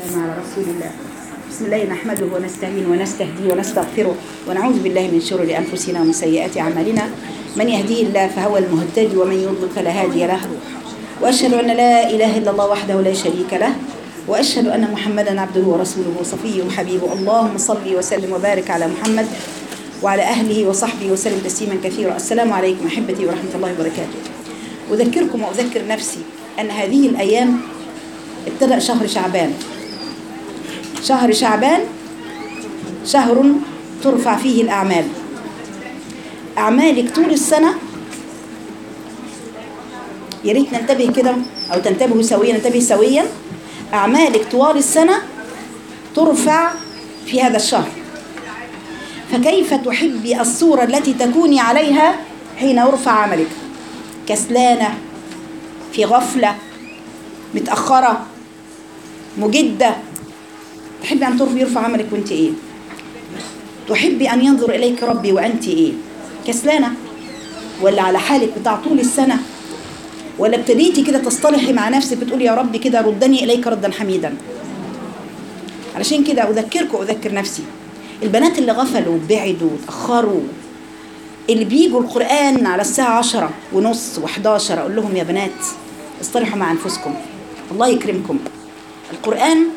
والسلام على رسول الله بسم الله نحمده ونستعين ونستهديه ونستغفره ونعوذ بالله من شرور أنفسنا ومن سيئات أعمالنا من يهديه الله فهو المهتدي ومن يضلل فلا هادي له وأشهد أن لا إله إلا الله وحده لا شريك له وأشهد أن محمدا عبده ورسوله وصفيه وحبيبه اللهم صل وسلم وبارك على محمد وعلى أهله وصحبه وسلم تسليما كثيرا السلام عليكم أحبتي ورحمة الله وبركاته أذكركم وأذكر نفسي أن هذه الأيام ابتدأ شهر شعبان شهر شعبان شهر ترفع فيه الأعمال أعمالك طول السنة يا ريت ننتبه كده أو تنتبهوا سويا ننتبه سويا أعمالك طوال السنة ترفع في هذا الشهر فكيف تحبي الصورة التي تكوني عليها حين يرفع عملك كسلانة في غفلة متأخرة مجدة تحبي أن ترفع يرفع عملك وانت إيه تحبي أن ينظر إليك ربي وأنت إيه كسلانة ولا على حالك بتاع طول السنة ولا ابتديتي كده تصطلحي مع نفسك بتقولي يا رب كده ردني إليك ردا حميدا علشان كده أذكركم أذكر نفسي البنات اللي غفلوا بعدوا اتأخروا اللي بيجوا القرآن على الساعة عشرة ونص وحداشر أقول لهم يا بنات اصطلحوا مع أنفسكم الله يكرمكم القرآن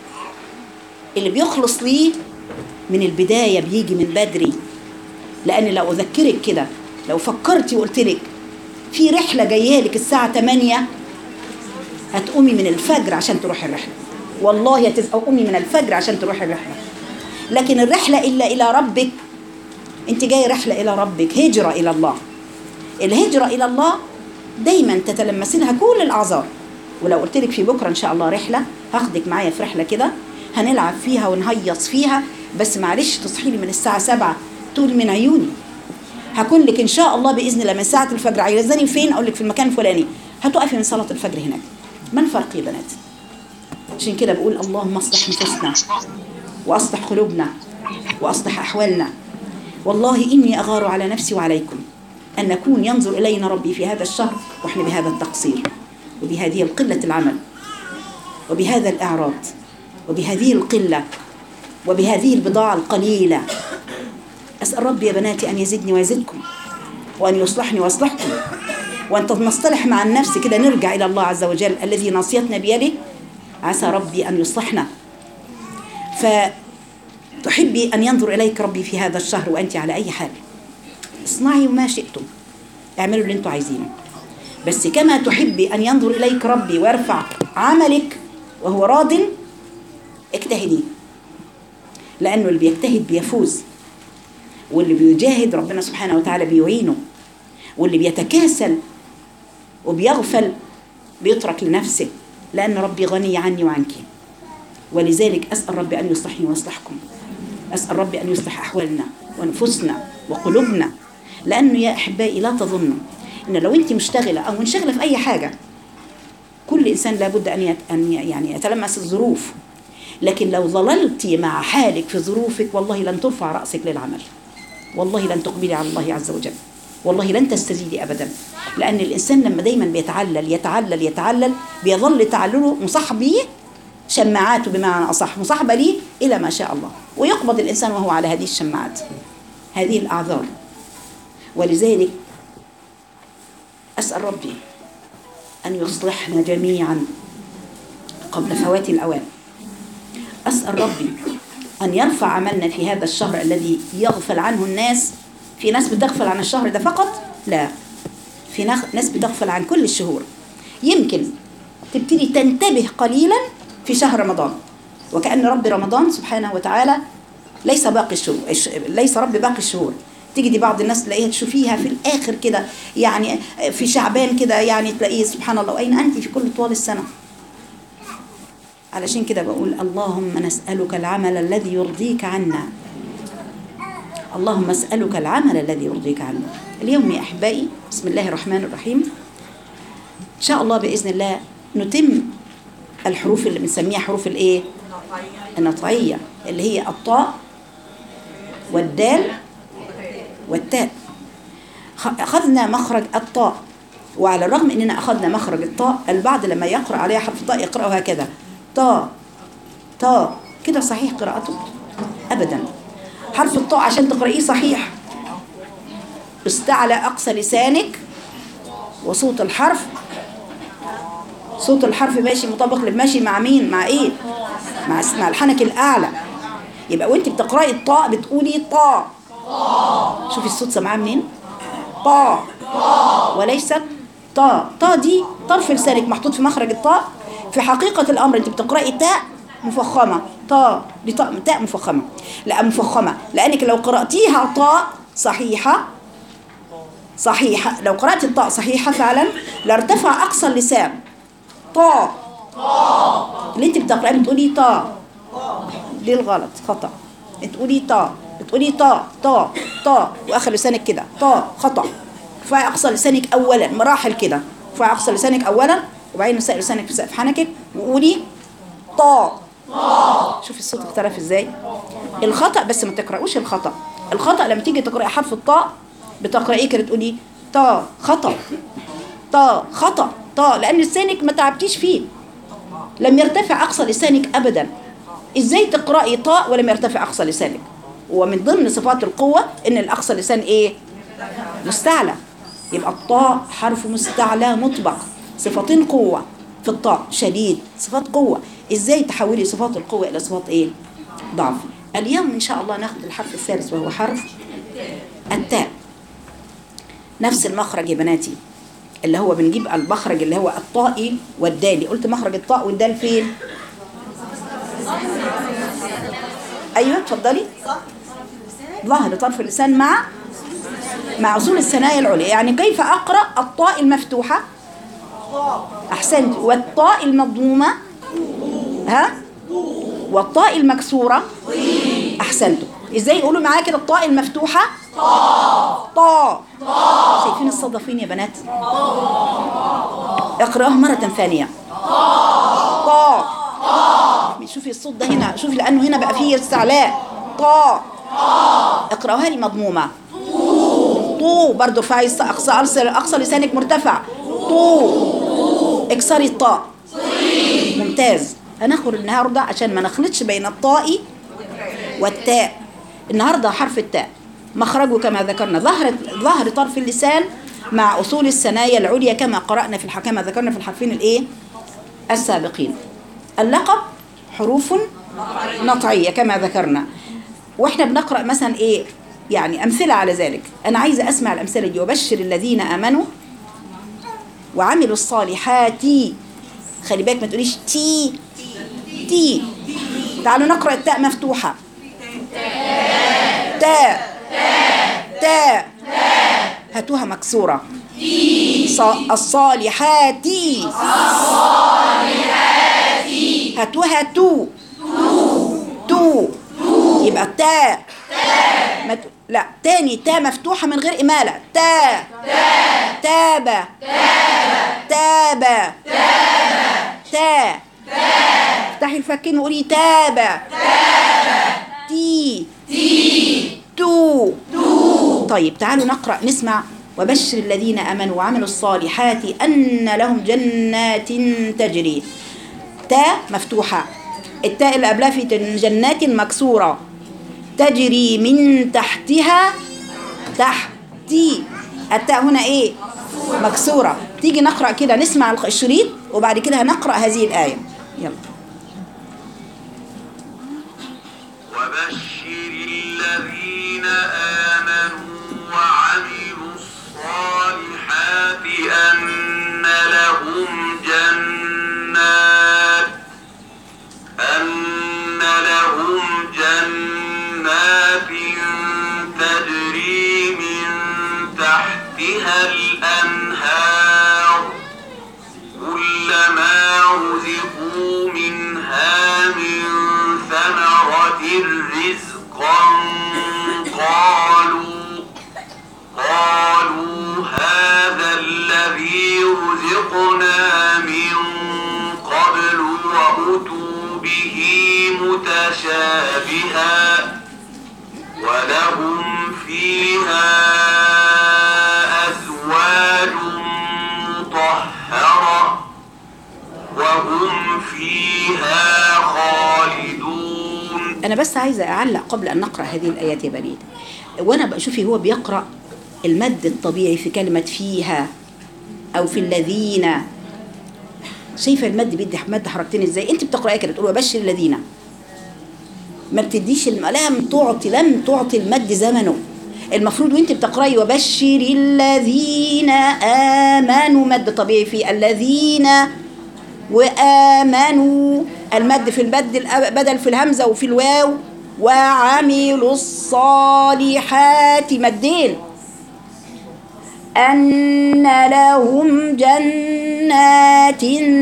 اللي بيخلص ليه من البداية بيجي من بدري لأن لو أذكرك كده لو فكرتي وقلت لك في رحلة جاية لك الساعة 8 هتقومي من الفجر عشان تروحي الرحلة والله هتقومي من الفجر عشان تروحي الرحلة لكن الرحلة إلا إلى ربك أنت جاي رحلة إلى ربك هجرة إلى الله الهجرة إلى الله دايما تتلمسي لها كل الأعذار ولو قلت لك في بكرة إن شاء الله رحلة هاخدك معايا في رحلة كده هنلعب فيها ونهيص فيها بس معلش تصحي لي من الساعة 7 طول من عيوني هكون لك ان شاء الله باذن الله من ساعه الفجر عايزاني فين اقول لك في المكان الفلاني هتقفي من صلاه الفجر هناك ما الفرق يا بنات عشان كده بقول اللهم اصلح نفوسنا واصلح قلوبنا واصلح احوالنا والله اني اغار على نفسي وعليكم ان نكون ينظر الينا ربي في هذا الشهر واحنا بهذا التقصير وبهذه القله العمل وبهذا الاعراض وبهذه القله وبهذه البضاعه القليله أسأل ربي يا بناتي أن يزدني ويزدكم وأن يصلحني ويصلحكم وأن نصطلح مع النفس كده نرجع إلى الله عز وجل الذي ناصيتنا بيده عسى ربي أن يصلحنا فتحبي أن ينظر إليك ربي في هذا الشهر وأنت على أي حال اصنعي ما شئتم اعملوا اللي انتم عايزينه بس كما تحبي أن ينظر إليك ربي ويرفع عملك وهو راض اجتهدي لأنه اللي بيجتهد بيفوز واللي بيجاهد ربنا سبحانه وتعالى بيعينه واللي بيتكاسل وبيغفل بيترك لنفسه لأن ربي غني عني وعنك ولذلك أسأل ربي أن يصلحني ويصلحكم أسأل ربي أن يصلح أحوالنا ونفوسنا وقلوبنا لأنه يا أحبائي لا تظنوا إن لو أنت مشتغلة أو منشغلة في أي حاجة كل إنسان لابد أن أن يعني يتلمس الظروف لكن لو ظللت مع حالك في ظروفك والله لن ترفع رأسك للعمل والله لن تقبلي على الله عز وجل والله لن تستزيدي أبدا لأن الإنسان لما دايما بيتعلل يتعلل يتعلل بيظل تعلله مصاحب ليه شماعاته بمعنى أصح مصاحبة ليه إلى ما شاء الله ويقبض الإنسان وهو على هذه الشماعات هذه الأعذار ولذلك أسأل ربي أن يصلحنا جميعا قبل فوات الأوان أسأل ربي أن يرفع عملنا في هذا الشهر الذي يغفل عنه الناس في ناس بتغفل عن الشهر ده فقط لا في ناس بتغفل عن كل الشهور يمكن تبتدي تنتبه قليلا في شهر رمضان وكأن رب رمضان سبحانه وتعالى ليس باقي الشهور ليس رب باقي الشهور تيجي دي بعض الناس تلاقيها تشوفيها في الآخر كده يعني في شعبان كده يعني تلاقيه سبحان الله أين أنت في كل طوال السنة علشان كده بقول اللهم نسألك العمل الذي يرضيك عنا اللهم اسألك العمل الذي يرضيك عنا اليوم يا أحبائي بسم الله الرحمن الرحيم إن شاء الله بإذن الله نتم الحروف اللي بنسميها حروف الإيه النطعية اللي هي الطاء والدال والتاء أخذنا مخرج الطاء وعلى الرغم أننا أخذنا مخرج الطاء البعض لما يقرأ عليها حرف الطاء يقرأه هكذا طا طاء كده صحيح قراءته ابدا حرف الطاء عشان تقرأيه صحيح استعلى اقصى لسانك وصوت الحرف صوت الحرف ماشي مطابق ماشي مع مين مع ايه مع مع الحنك الاعلى يبقى وانت بتقراي الطاء بتقولي طاء شوفي الصوت سامعاه منين طاء وليست طاء طاء دي طرف لسانك محطوط في مخرج الطاء في حقيقة الأمر أنت بتقرأي تاء مفخمة طاء دي طاء تاء مفخمة لا مفخمة لأنك لو قرأتيها طاء صحيحة صحيحة لو قرأت الطاء صحيحة فعلا لارتفع أقصى اللسان طاء اللي أنت بتقرأي بتقولي طاء دي الغلط خطأ تقولي طاء بتقولي طاء طاء طاء واخر لسانك كده طاء خطأ ارفعي اقصى لسانك اولا مراحل كده ارفعي اقصى لسانك اولا وبعدين سقف لسانك في سقف حنكك وقولي طاء شوفي الصوت اختلف ازاي الخطأ بس ما تقرأوش الخطأ الخطأ لما تيجي تقرأي حرف الطاء بتقرأيه كده تقولي طاء خطأ طاء خطأ طاء لأن لسانك ما تعبتيش فيه لم يرتفع أقصى لسانك أبدا إزاي تقرأي طاء ولم يرتفع أقصى لسانك ومن ضمن صفات القوة إن الأقصى لسان إيه مستعلى يبقى الطاء حرف مستعلى مطبق صفتين قوة في الطاء شديد صفات قوة إزاي تحولي صفات القوة إلى صفات إيه ضعف اليوم إن شاء الله ناخد الحرف الثالث وهو حرف التاء نفس المخرج يا بناتي اللي هو بنجيب المخرج اللي هو الطائي والدالي قلت مخرج الطاء والدال فين ايوه اتفضلي ظهر طرف اللسان مع مع اصول الثنايا العليا يعني كيف اقرا الطاء المفتوحه احسنت والطاء المضمومه ها والطاء المكسوره احسنتم ازاي يقولوا معايا كده الطاء المفتوحه طاء شايفين الصدفين يا بنات اقراها مره ثانيه طاء شوفي الصوت ده هنا شوفي لانه هنا بقى فيه استعلاء طاء اقراها لي مضمومه طو برضه ارفعي اقصى اقصى اقصى لسانك مرتفع طو اكسري الطاء ممتاز هناخد النهارده عشان ما نخلطش بين الطاء والتاء النهارده حرف التاء مخرجه كما ذكرنا ظهر ظهر طرف اللسان مع اصول الثنايا العليا كما قرانا في الح- كما ذكرنا في الحرفين الايه السابقين اللقب حروف نطعيه كما ذكرنا واحنا بنقرا مثلا ايه يعني امثله على ذلك انا عايزه اسمع الامثله دي وبشر الذين امنوا وعملوا الصالحات خلي بالك ما تقوليش تي تي تعالوا نقرا التاء مفتوحه تاء تاء هاتوها مكسوره ص- الصالحات هاتوها تو تو يبقى تاء ما ت... لا تاني تاء مفتوحة من غير إمالة تاء تابة تابة تاء افتحي الفكين وقولي تابة تي تو طيب تعالوا نقرأ نسمع وبشر الذين آمنوا وعملوا الصالحات أن لهم جنات تجري تاء مفتوحة التاء اللي قبلها في جنات مكسورة تجري من تحتها تحتي التاء هنا ايه مكسورة تيجي نقرأ كده نسمع الشريط وبعد كده هنقرأ هذه الآية يلا وبشر الذين آمنوا وعملوا الصالحات أن لهم جنات أن لهم جنات تجري من تحتها الأنهار كلما رزقوا منها من ثمرة رزقا قالوا قالوا هذا الذي رزقنا من قبل وأتوا به متشابها ولهم فيها أزواج مطهرة وهم فيها خالدون انا بس عايزه اعلق قبل ان نقرا هذه الايات يا بنات وانا بقى شوفي هو بيقرا المد الطبيعي في كلمه فيها او في الذين شايفه المد بيدي مد حركتين ازاي انت بتقراي كده تقول وبشر الذين ما بتديش الم... لم تعطي لم تعطي المد زمنه المفروض وانت بتقراي وبشر الذين امنوا مد طبيعي في الذين وامنوا المد في البد الأ- بدل في الهمزه وفي الواو وعملوا الصالحات مدين أن لهم جنات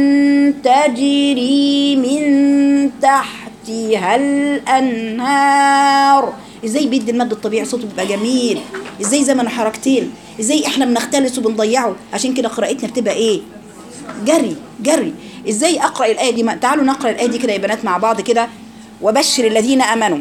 تجري من تحتها الأنهار ازاي بيدي المد الطبيعي صوته بيبقى جميل ازاي زمن حركتين ازاي احنا بنختلس وبنضيعه عشان كده قراءتنا بتبقى ايه جري جري ازاي اقرا الايه دي ما- تعالوا نقرا الايه دي كده يا بنات مع بعض كده وبشر الذين امنوا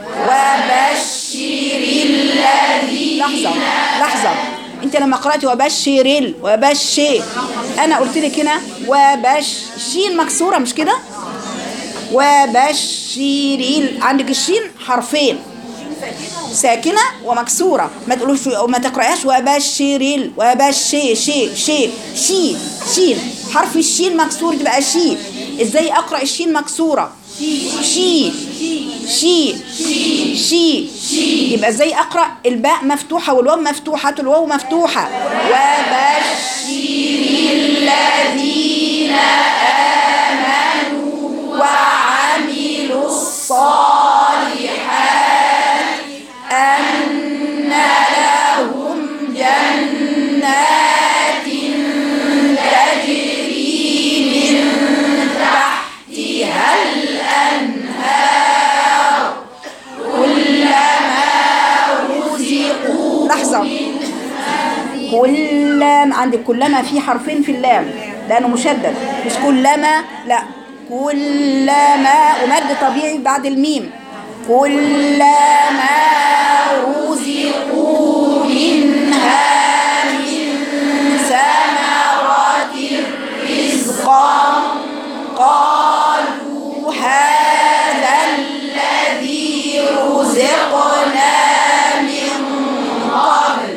وبشر الذين لحظه لحظه انت لما قرات وبشر ال وبشر انا قلت لك هنا وبش الشين مكسوره مش كده وبشر ال عندك الشين حرفين ساكنه ومكسوره ما تقولوش وما تقراهاش وبشر ال وبشر شي شي شي شين حرف الشين مكسور تبقى شي ازاي اقرا الشين مكسوره شي شي شي يبقى ازاي اقرا الباء مفتوحه والواو مفتوحه الواو مفتوحه وبشر الذين امنوا وعملوا الصالحات ان لهم جنات تجري من تحتها الانهار كلما رزقوا لحظه كلما عندك كلما في حرفين في اللام لانه مشدد مش كلما لا كلما ومد طبيعي بعد الميم كلما رزقوا منها من ثمرة رزقا قالوا هذا الذي رزقنا من قبل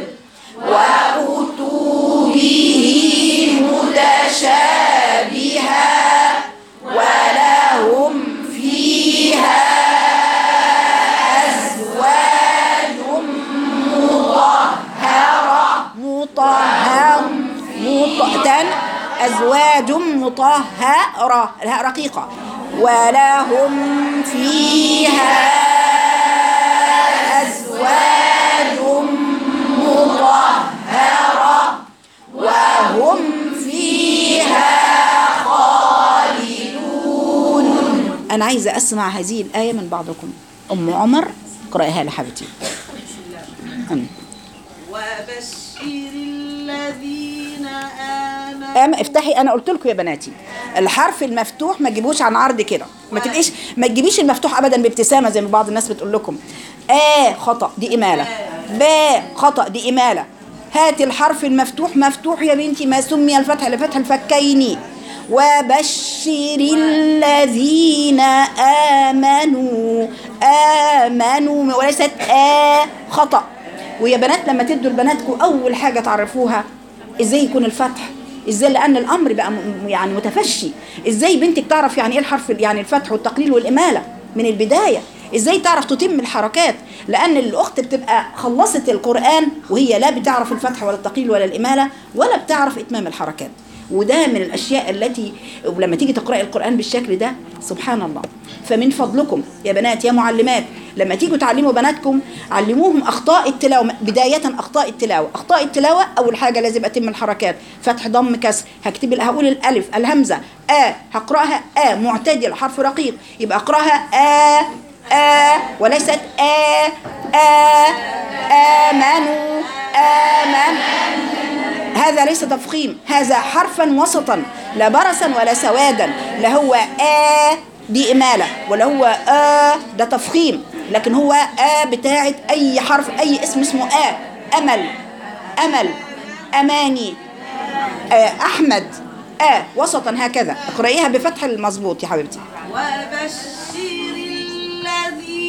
وأتوا به متشابها ولهم فيها أزواج مطهرة مطهرة مطهرة أزواج مطهرة الهاء رقيقة ولهم فيها أزواج مطهرة وهم فيها خالدون أنا عايزة أسمع هذه الآية من بعضكم أم عمر اقرأيها لحبيبتي أم. وبشر الذين آمنوا أم افتحي انا قلت لكم يا بناتي الحرف المفتوح ما تجيبوش عن عرض كده ما تبقيش ما تجيبيش المفتوح ابدا بابتسامه زي ما بعض الناس بتقول لكم آ خطا دي اماله ب خطا دي اماله هات الحرف المفتوح مفتوح يا بنتي ما سمي الفتح لفتح الفكين وبشر الذين آمنوا آمنوا وليست آ خطأ ويا بنات لما تدوا لبناتكم أول حاجة تعرفوها ازاي يكون الفتح ازاي لان الامر بقى م- يعني متفشي ازاي بنتك تعرف يعني ايه الحرف يعني الفتح والتقليل والاماله من البدايه ازاي تعرف تتم الحركات لان الاخت بتبقى خلصت القران وهي لا بتعرف الفتح ولا التقليل ولا الاماله ولا بتعرف اتمام الحركات وده من الاشياء التي لما تيجي تقراي القران بالشكل ده سبحان الله فمن فضلكم يا بنات يا معلمات لما تيجوا تعلموا بناتكم علموهم اخطاء التلاوه بدايه اخطاء التلاوه اخطاء التلاوه اول حاجه لازم اتم الحركات فتح ضم كسر هكتب هقول الالف الهمزه ا هقراها ا معتدل حرف رقيق يبقى اقراها ا ا وليست ا ا امنوا امن هذا ليس تفخيم هذا حرفا وسطا لا برصا ولا سوادا لا هو آ دي إمالة ولا هو آ ده تفخيم لكن هو آ بتاعت أي حرف أي اسم اسمه آ أمل أمل أماني آ أحمد آ وسطا هكذا اقرأيها بفتح المظبوط يا حبيبتي وبشر الذين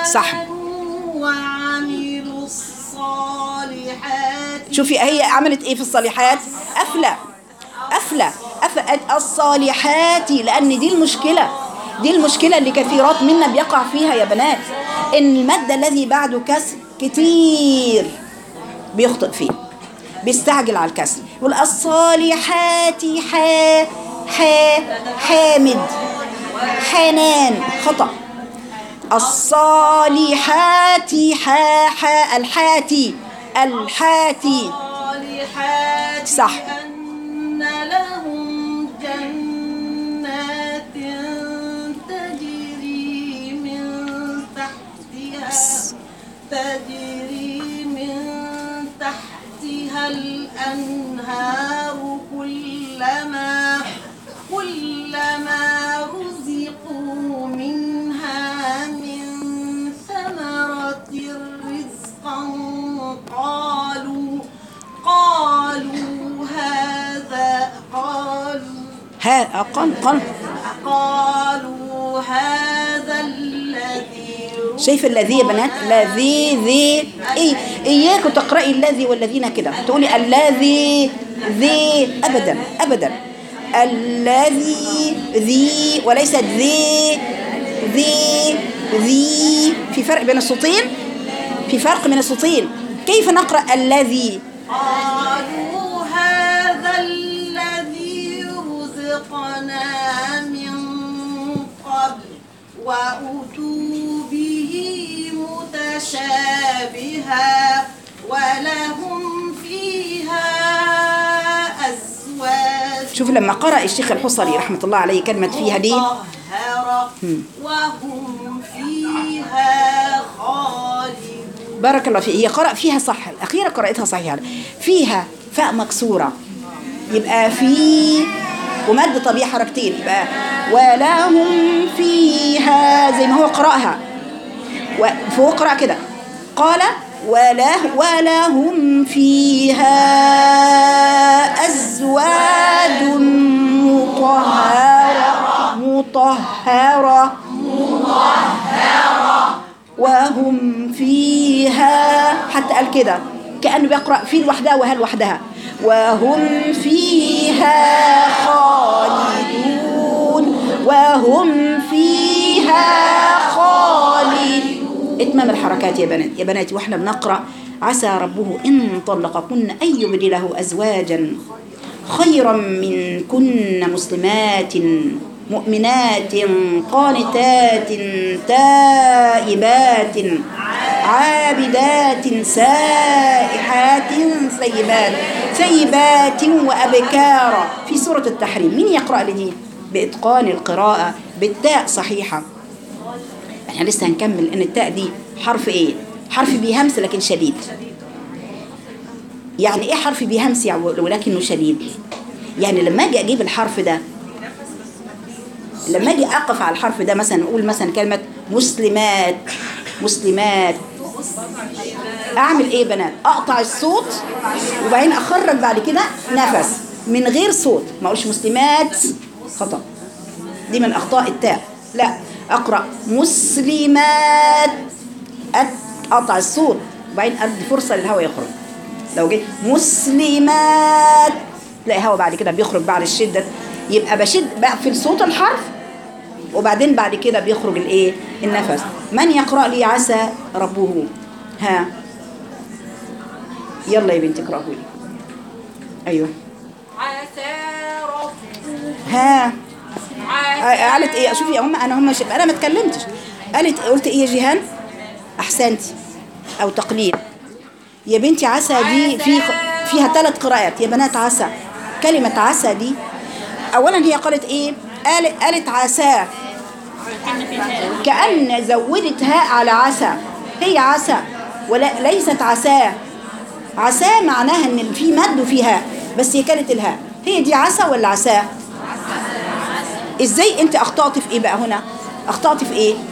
صح. وعملوا الصالحات شوفي هي عملت ايه في الصالحات أفلى أفلى أفلى الصالحات لأن دي المشكلة دي المشكلة اللي كثيرات منا بيقع فيها يا بنات إن المادة الذي بعده كسر كتير بيخطئ فيه بيستعجل على الكسر يقول الصالحات حا حا حامد حنان خطأ الصالحات حا حا الحاتي الحاتي الصالحات صح. أن لهم جنات تجري من تحتها تجري من تحتها الأنهار كلما كلما رزقوا منها من ثمرة رزقا قالوا قالوا هذا قالوا ها قل قل قالوا هذا الذي شايف الذي يا بنات الذي ذي إيه إياك تقرأي الذي والذين كده تقولي الذي ذي أبدا أبدا الذي ذي وليست ذي ذي ذي في فرق بين الصوتين في فرق بين الصوتين كيف نقرأ الذي قالوا هذا الذي رزقنا من قبل وأتوا به متشابها ولهم فيها أزواج شوف لما قرأ الشيخ الحصري رحمة الله عليه كلمة فيها دي مطهرة وهم فيها خالدون بارك الله فيه هي قرأ فيها صح الأخيرة قرأتها صحيحة فيها فاء مكسورة يبقى في ومد طبيعي حركتين يبقى ولهم فيها زي ما هو قرأها و- فهو قرأ كده قال وله ولهم فيها أزواج مطهرة مطهرة وهم فيها حتى قال كده كأنه بيقرأ في لوحدها وها لوحدها وهم فيها خالدون وهم فيها خالدون اتمام الحركات يا بنات يا بناتي واحنا بنقرأ عسى ربه إن طلقكن أن يبدله أزواجا خيرا من كن مسلمات مؤمنات قانتات تائبات عابدات سائحات ثيبات ثيبات وأبكارا في سورة التحريم مين يقرأ لدي بإتقان القراءة بالتاء صحيحة احنا لسه هنكمل ان التاء دي حرف ايه حرف بيهمس لكن شديد يعني ايه حرف بيهمس يعني ولكنه شديد يعني لما اجي اجيب الحرف ده لما اجي اقف على الحرف ده مثلا اقول مثلا كلمه مسلمات مسلمات اعمل ايه بنات اقطع الصوت وبعدين اخرج بعد كده نفس من غير صوت ما اقولش مسلمات خطا دي من اخطاء التاء لا اقرا مسلمات أت- اقطع الصوت وبعدين ادي فرصه للهواء يخرج لو جيت مسلمات تلاقي هوا بعد كده بيخرج بعد الشده يبقى بشد بقفل صوت الحرف وبعدين بعد كده بيخرج الايه النفس من يقرا لي عسى ربه ها يلا يا بنتي اقراه لي ايوه عسى ربه ها عسى قالت ايه شوفي يا هم انا هم شب انا ما اتكلمتش قالت قلت ايه يا جيهان احسنتي او تقليل يا بنتي عسى دي في فيها ثلاث قراءات يا بنات عسى كلمة عسى دي اولا هي قالت ايه قالت قالت عسى كأن زودت هاء على عسى هي عسى ولا ليست عساه عساه معناها ان في مد وفي هاء بس هي كانت الهاء هي دي عسى ولا عساه ازاي انت اخطأت في ايه بقى هنا اخطأت في ايه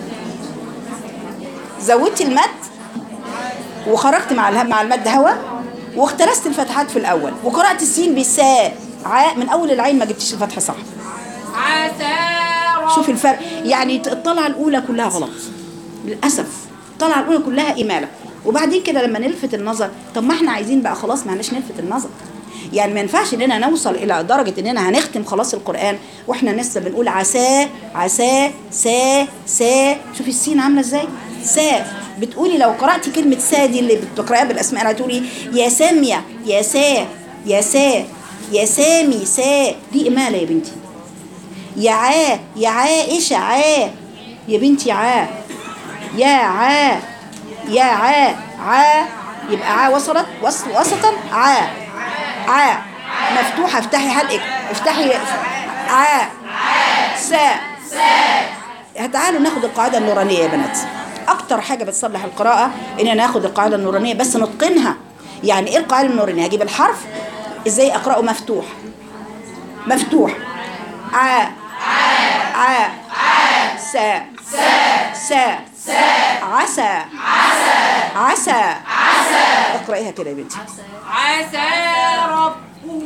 زودت المد وخرجت مع اله- مع المد هوا واختلست الفتحات في الاول وقرأت السين بالساء عاء من اول العين ما جبتش الفتحه صح عسى ربه شوف الفرق يعني الطلعه الاولى كلها غلط للاسف الطلعه الاولى كلها اماله وبعدين كده لما نلفت النظر طب ما احنا عايزين بقى خلاص ما عندناش نلفت النظر يعني ما ينفعش اننا نوصل الى درجه اننا هنختم خلاص القران واحنا لسه بنقول عساه عساه سا سا شوفي السين عامله ازاي سا بتقولي لو قراتي كلمه سا دي اللي بتقراها بالاسماء هتقولي يا ساميه يا سا يا سا يا سامي سا دي اماله يا بنتي يا عا يا عائشه عا يا بنتي عا يا عا يا عا عا يبقى عا وصلت وصل وسطا عا عا مفتوحة افتحي حلقك افتحي عا سا تعالوا ناخد القاعدة النورانية يا بنات أكتر حاجة بتصلح القراءة إننا ناخد القاعدة النورانية بس نتقنها يعني إيه القاعدة النورانية؟ هجيب الحرف إزاي أقرأه مفتوح مفتوح عا عا سا سا عسى عسى اقرأيها كده يا بنتي عسى ربه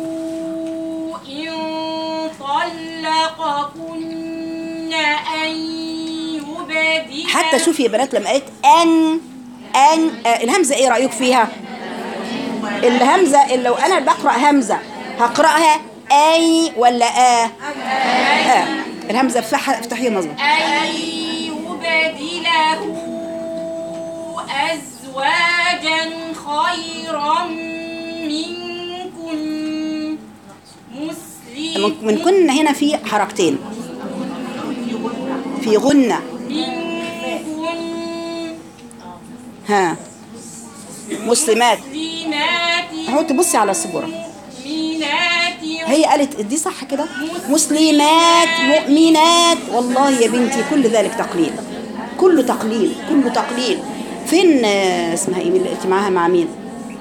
إن طلقكن أن يبدل حتى شوفي يا بنات لما قالت ان ان آه الهمزه ايه رايك فيها الهمزه اللي لو انا بقرا همزه هقراها اي ولا اه اه الهمزه افتحها افتحيها مظبوط أن يبدله أزواجا خيرا منكم مسلمين من كنا هنا في حركتين في غنة منكم ها مسلمات مسلمات اهو تبصي على السبورة مؤمنات هي قالت دي صح كده مسلمات مؤمنات والله يا بنتي كل ذلك تقليل كله تقليل كله تقليل فين آه، اسمها ايه اللي انت معاها مع مين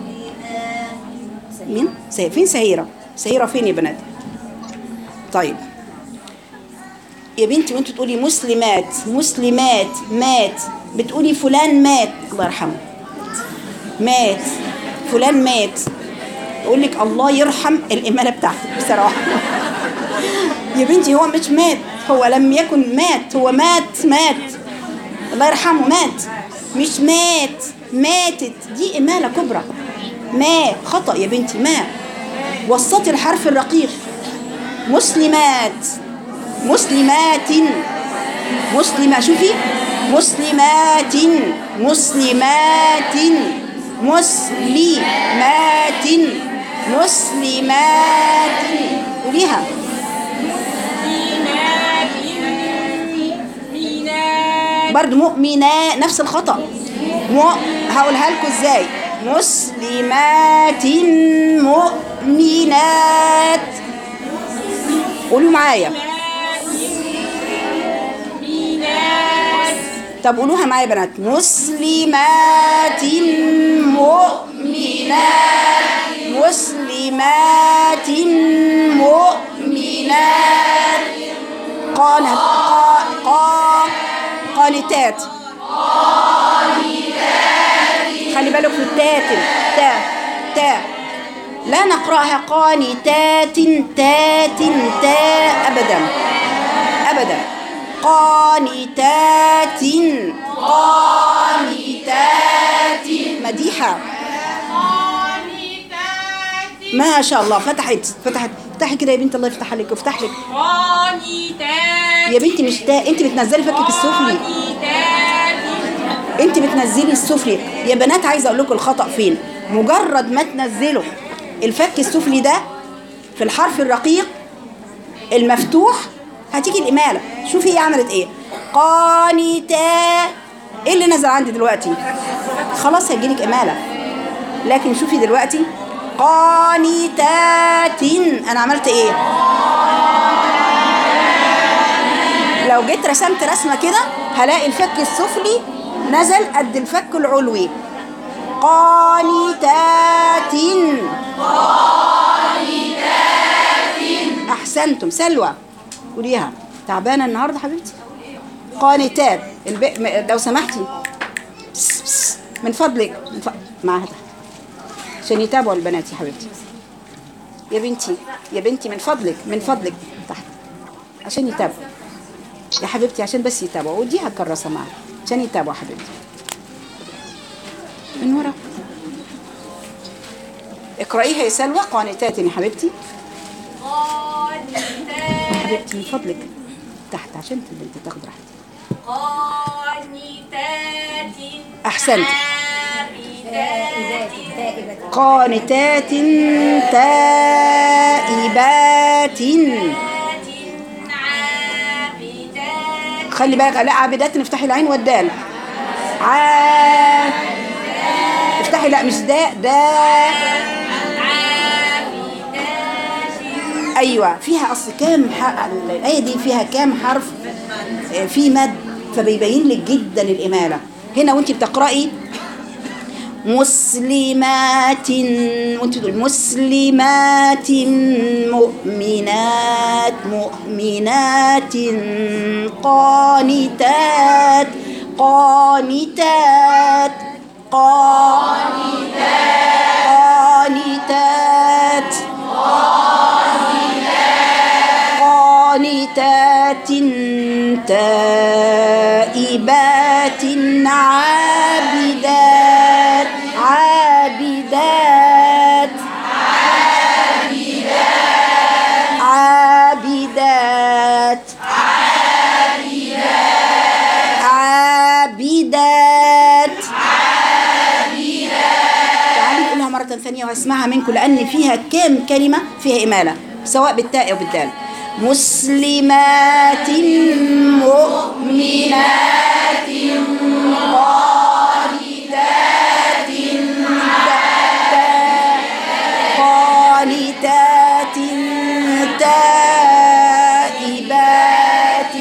مين سي- فين سهيرة سهيرة فين يا بنات طيب يا بنتي وانت تقولي مسلمات مسلمات مات بتقولي فلان مات الله يرحمه مات فلان مات يقول لك الله يرحم الإمالة بتاعتك بصراحة يا بنتي هو مش مات هو لم يكن مات هو مات مات الله يرحمه مات مش مات ماتت دي إمالة كبرى ما خطأ يا بنتي ما وسطي الحرف الرقيق مسلمات مسلمات مسلمة شوفي مسلمات مسلمات مسلمات مسلمات قوليها مؤمنات برضو مؤمنات نفس الخطأ مو هقولها لكم ازاي مسلمات مؤمنات قولوا معايا مؤمنات طب قولوها معايا يا بنات مسلمات مؤمنات مسلمات مؤمنات قانت قا قا قانتات خلي بالك في التات تا تا لا نقرأها قانتات تات تا أبدا أبدا قانتات قانتات مديحة قانتات ما شاء الله فتحت فتحت افتحي كده يا بنت الله يفتح عليك وافتح لك قانتات يا بنتي مش تا انت بتنزلي فكك السفلي قانتات انت بتنزلي السفلي يا بنات عايزه اقول لكم الخطا فين مجرد ما تنزلوا الفك السفلي ده في الحرف الرقيق المفتوح هتيجي الاماله شوفي هي عملت ايه قانتا ايه اللي نزل عندي دلوقتي خلاص هيجيلك اماله لكن شوفي دلوقتي قانتات انا عملت ايه لو جيت رسمت رسمه كده هلاقي الفك السفلي نزل قد الفك العلوي قانتات احسنتم سلوى قوليها تعبانه النهارده حبيبتي قانتات الب... م- لو سمحتي بس بس من فضلك من فضلك معاها تحت عشان يتابعوا البنات يا حبيبتي يا بنتي يا بنتي من فضلك من فضلك تحت عشان يتابعوا يا حبيبتي عشان بس يتابعوا وديها الكراسه معاها عشان يتابعوا حبيبتي من ورا اقرأيها يا سلوى قانتات يا حبيبتي قانتات حبيبتي من فضلك تحت عشان تبقي تاخد راحتك قانتات أحسنت. عابدات قانتات تائبات عابدات خلي بالك لا عابدات نفتحي العين والدال ع افتحي لا مش داء داء عابدات ايوه فيها اصل كام ح... الايه دي فيها كام حرف آه، في مد فبيبين لك جدا الاماله هنا وانت بتقراي مسلمات وانت بتقولي مسلمات مؤمنات مؤمنات قانتات قانتات قانتات قانتات تائبات عابدات عابدات عابدات عابدات تعالي نقولها مرة ثانية وهسمعها منكم لأن فيها كام كلمة فيها إمالة سواء بالتاء أو بالدال مسلمات مؤمنات قانتات قانتات تائبات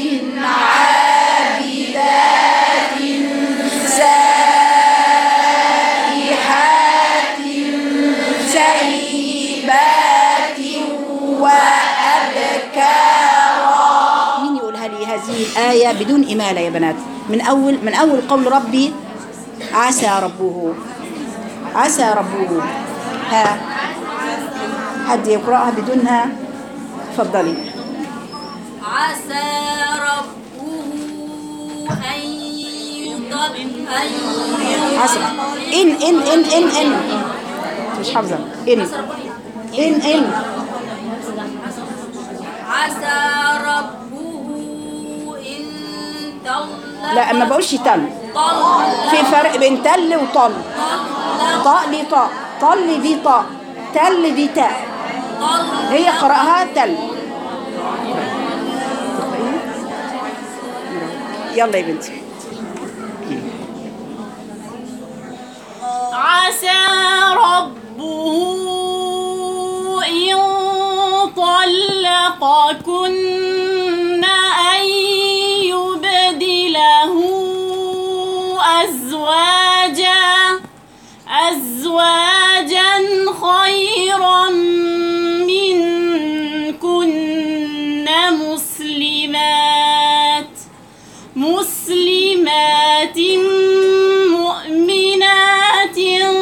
عابدات سائحات سيبات وأبكارا مين يقولها لي هذه الآية بدون إمالة يا بنات من أول من أول قول ربي عسى ربه عسى ربه ها حد يقرأها بدونها تفضلي عسى ربه أن يضل عسى إن إن إن إن إن مش حافظة إن إن إن عسى ربه إن طلق لا ما بقولش تل طلق في فرق بين تل وطل طاء دي طاء طل دي طاء تل دي تاء طلق هي قرأها تل يلا يا بنتي عسى ربه إن طلقكن أن يبدله أزواجا أزواجا خيرا منكن مسلمات مسلمات مؤمنات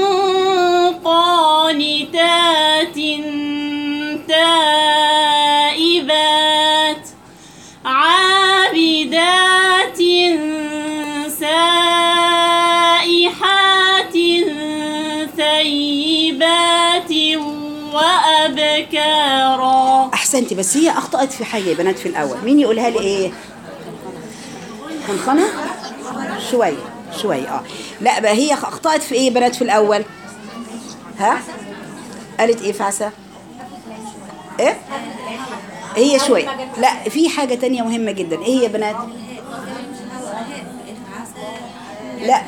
قانتات تائبات عابدات سائحات ثيبات وأبكارا احسنتي بس هي اخطات في حاجه يا بنات في الاول مين يقولها لي ايه خنخنه شويه شويه اه لا بقى هي اخطات في ايه يا بنات في الاول ها قالت ايه في عسى ايه هي شويه لا في حاجه تانية مهمه جدا ايه يا بنات لا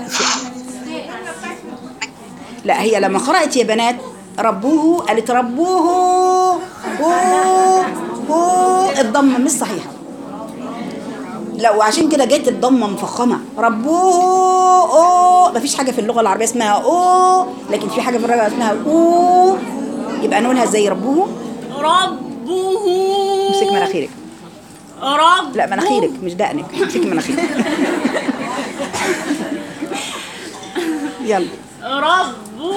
لا هي لما قرأت يا بنات ربوه قالت ربوه هو هو الضمة مش صحيحة لا وعشان كده جت الضمة مفخمة ربوه او مفيش حاجة في اللغة العربية اسمها او لكن في حاجة في اللغة اسمها او يبقى نقولها زي ربوه ربه امسك مناخيرك رب لا مناخيرك مش دقنك امسكي مناخيرك يلا ربه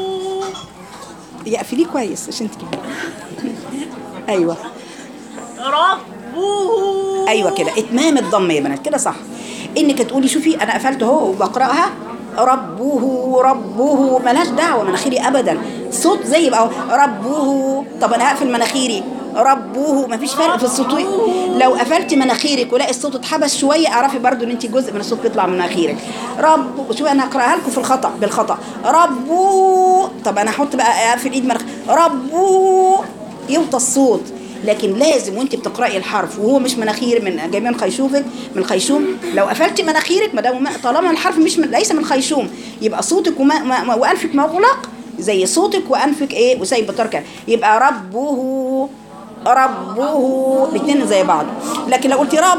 يقفليه كويس عشان تجيبيه ايوه ربه ايوه كده اتمام الضم يا بنات كده صح انك تقولي شوفي انا قفلت اهو وبقراها ربه ربه ملهاش دعوه مناخيري ابدا صوت زي بقى ربه طب انا هقفل مناخيري ربه مفيش فرق في الصوت لو قفلت مناخيرك ولاقي الصوت اتحبس شويه اعرفي برضو ان انت جزء من الصوت بيطلع من مناخيرك رب شوفي انا هقراها لكم في الخطا بالخطا ربه طب انا احط بقى اقفل ايد مناخيري ربه يوطى الصوت لكن لازم وانت بتقراي الحرف وهو مش مناخير من جاي من خيشومك من الخيشوم لو قفلتي مناخيرك ما دام طالما الحرف مش من ليس من الخيشوم يبقى صوتك وما ما ما- وانفك مغلق زي صوتك وانفك ايه وسايب تركه يبقى ربه ربه الاثنين زي بعض لكن لو قلتي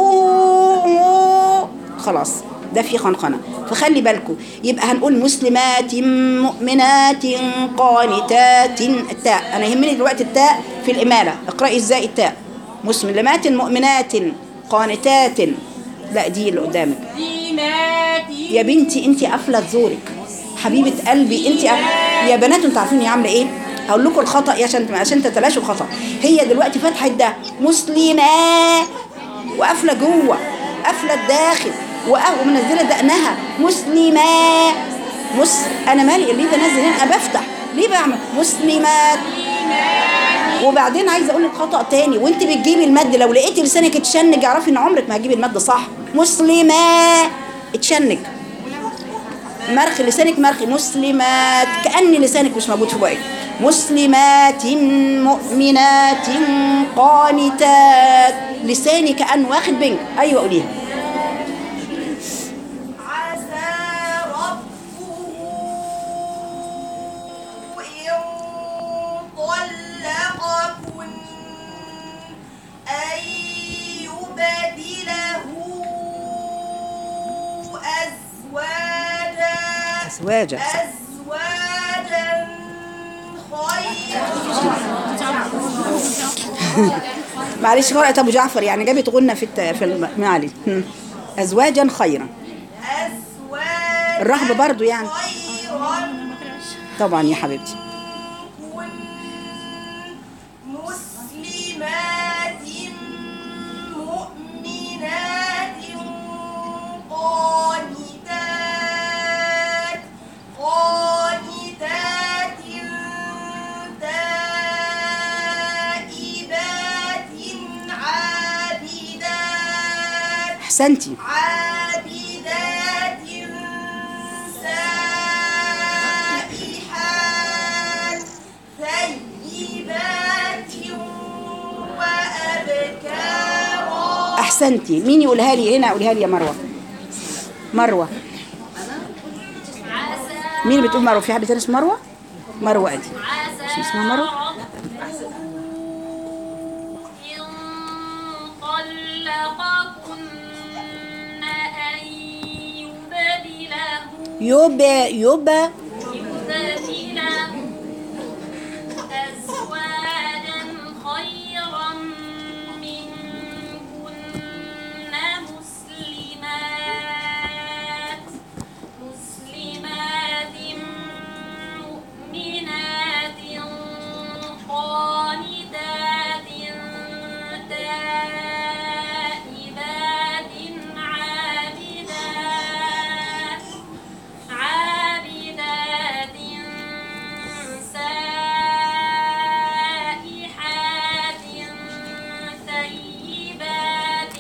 ربه خلاص ده في خنقنه فخلي بالكم يبقى هنقول مسلمات مؤمنات قانتات التاء انا يهمني دلوقتي التاء في الاماله اقراي ازاي التاء مسلمات مؤمنات قانتات لا دي اللي قدامك ديناتي يا بنتي انت قافله زورك حبيبه قلبي انت يا بنات انتوا عارفين عامله ايه هقول لكم الخطا يا عشان عشان تتلاشوا الخطا هي دلوقتي فتحت ده مسلمه وقافله جوه قافله الداخل وقا- ومنزله دقنها مسلمه مس انا مالي اللي ده نازل هنا انا بفتح ليه بعمل مسلمات وبعدين عايزه اقول لك خطا تاني وانت بتجيبي المد لو لقيتي لسانك اتشنج اعرفي ان عمرك ما هتجيبي المد صح مسلمه اتشنج مرخي لسانك مرخي مسلمات كأن لسانك مش موجود في بقك مسلمات مؤمنات قانتات لساني كأنه واخد بنك أيوة قوليها عسى ربه إن طلقكن أن يبدله أزواجا أزواجا أزواجا خيرا معلش قرأت أبو جعفر يعني جابت غنة في الت... في الم... معلش هم. أزواجا خيرا أزواجا الرهبة برضو يعني خيرا طبعا يا حبيبتي كن مسلمات مؤمنات قانتات قانتات تائبات عابدات أحسنتي عابدات سائحات ثيبات وأبكارا أحسنتي مين يقولها لي هنا قولها لي يا مروة مروة مين اللي بتقول مروة في حد تاني اسمه مروة مروة أدي مش اسمها مروة إن طلقكن أن يبدله يبا يبا يبدله أزواجا خيرا منكن مسلمات مسلمات مؤمنات قانتات تائبات عابدات عابدات سائحات ثيبات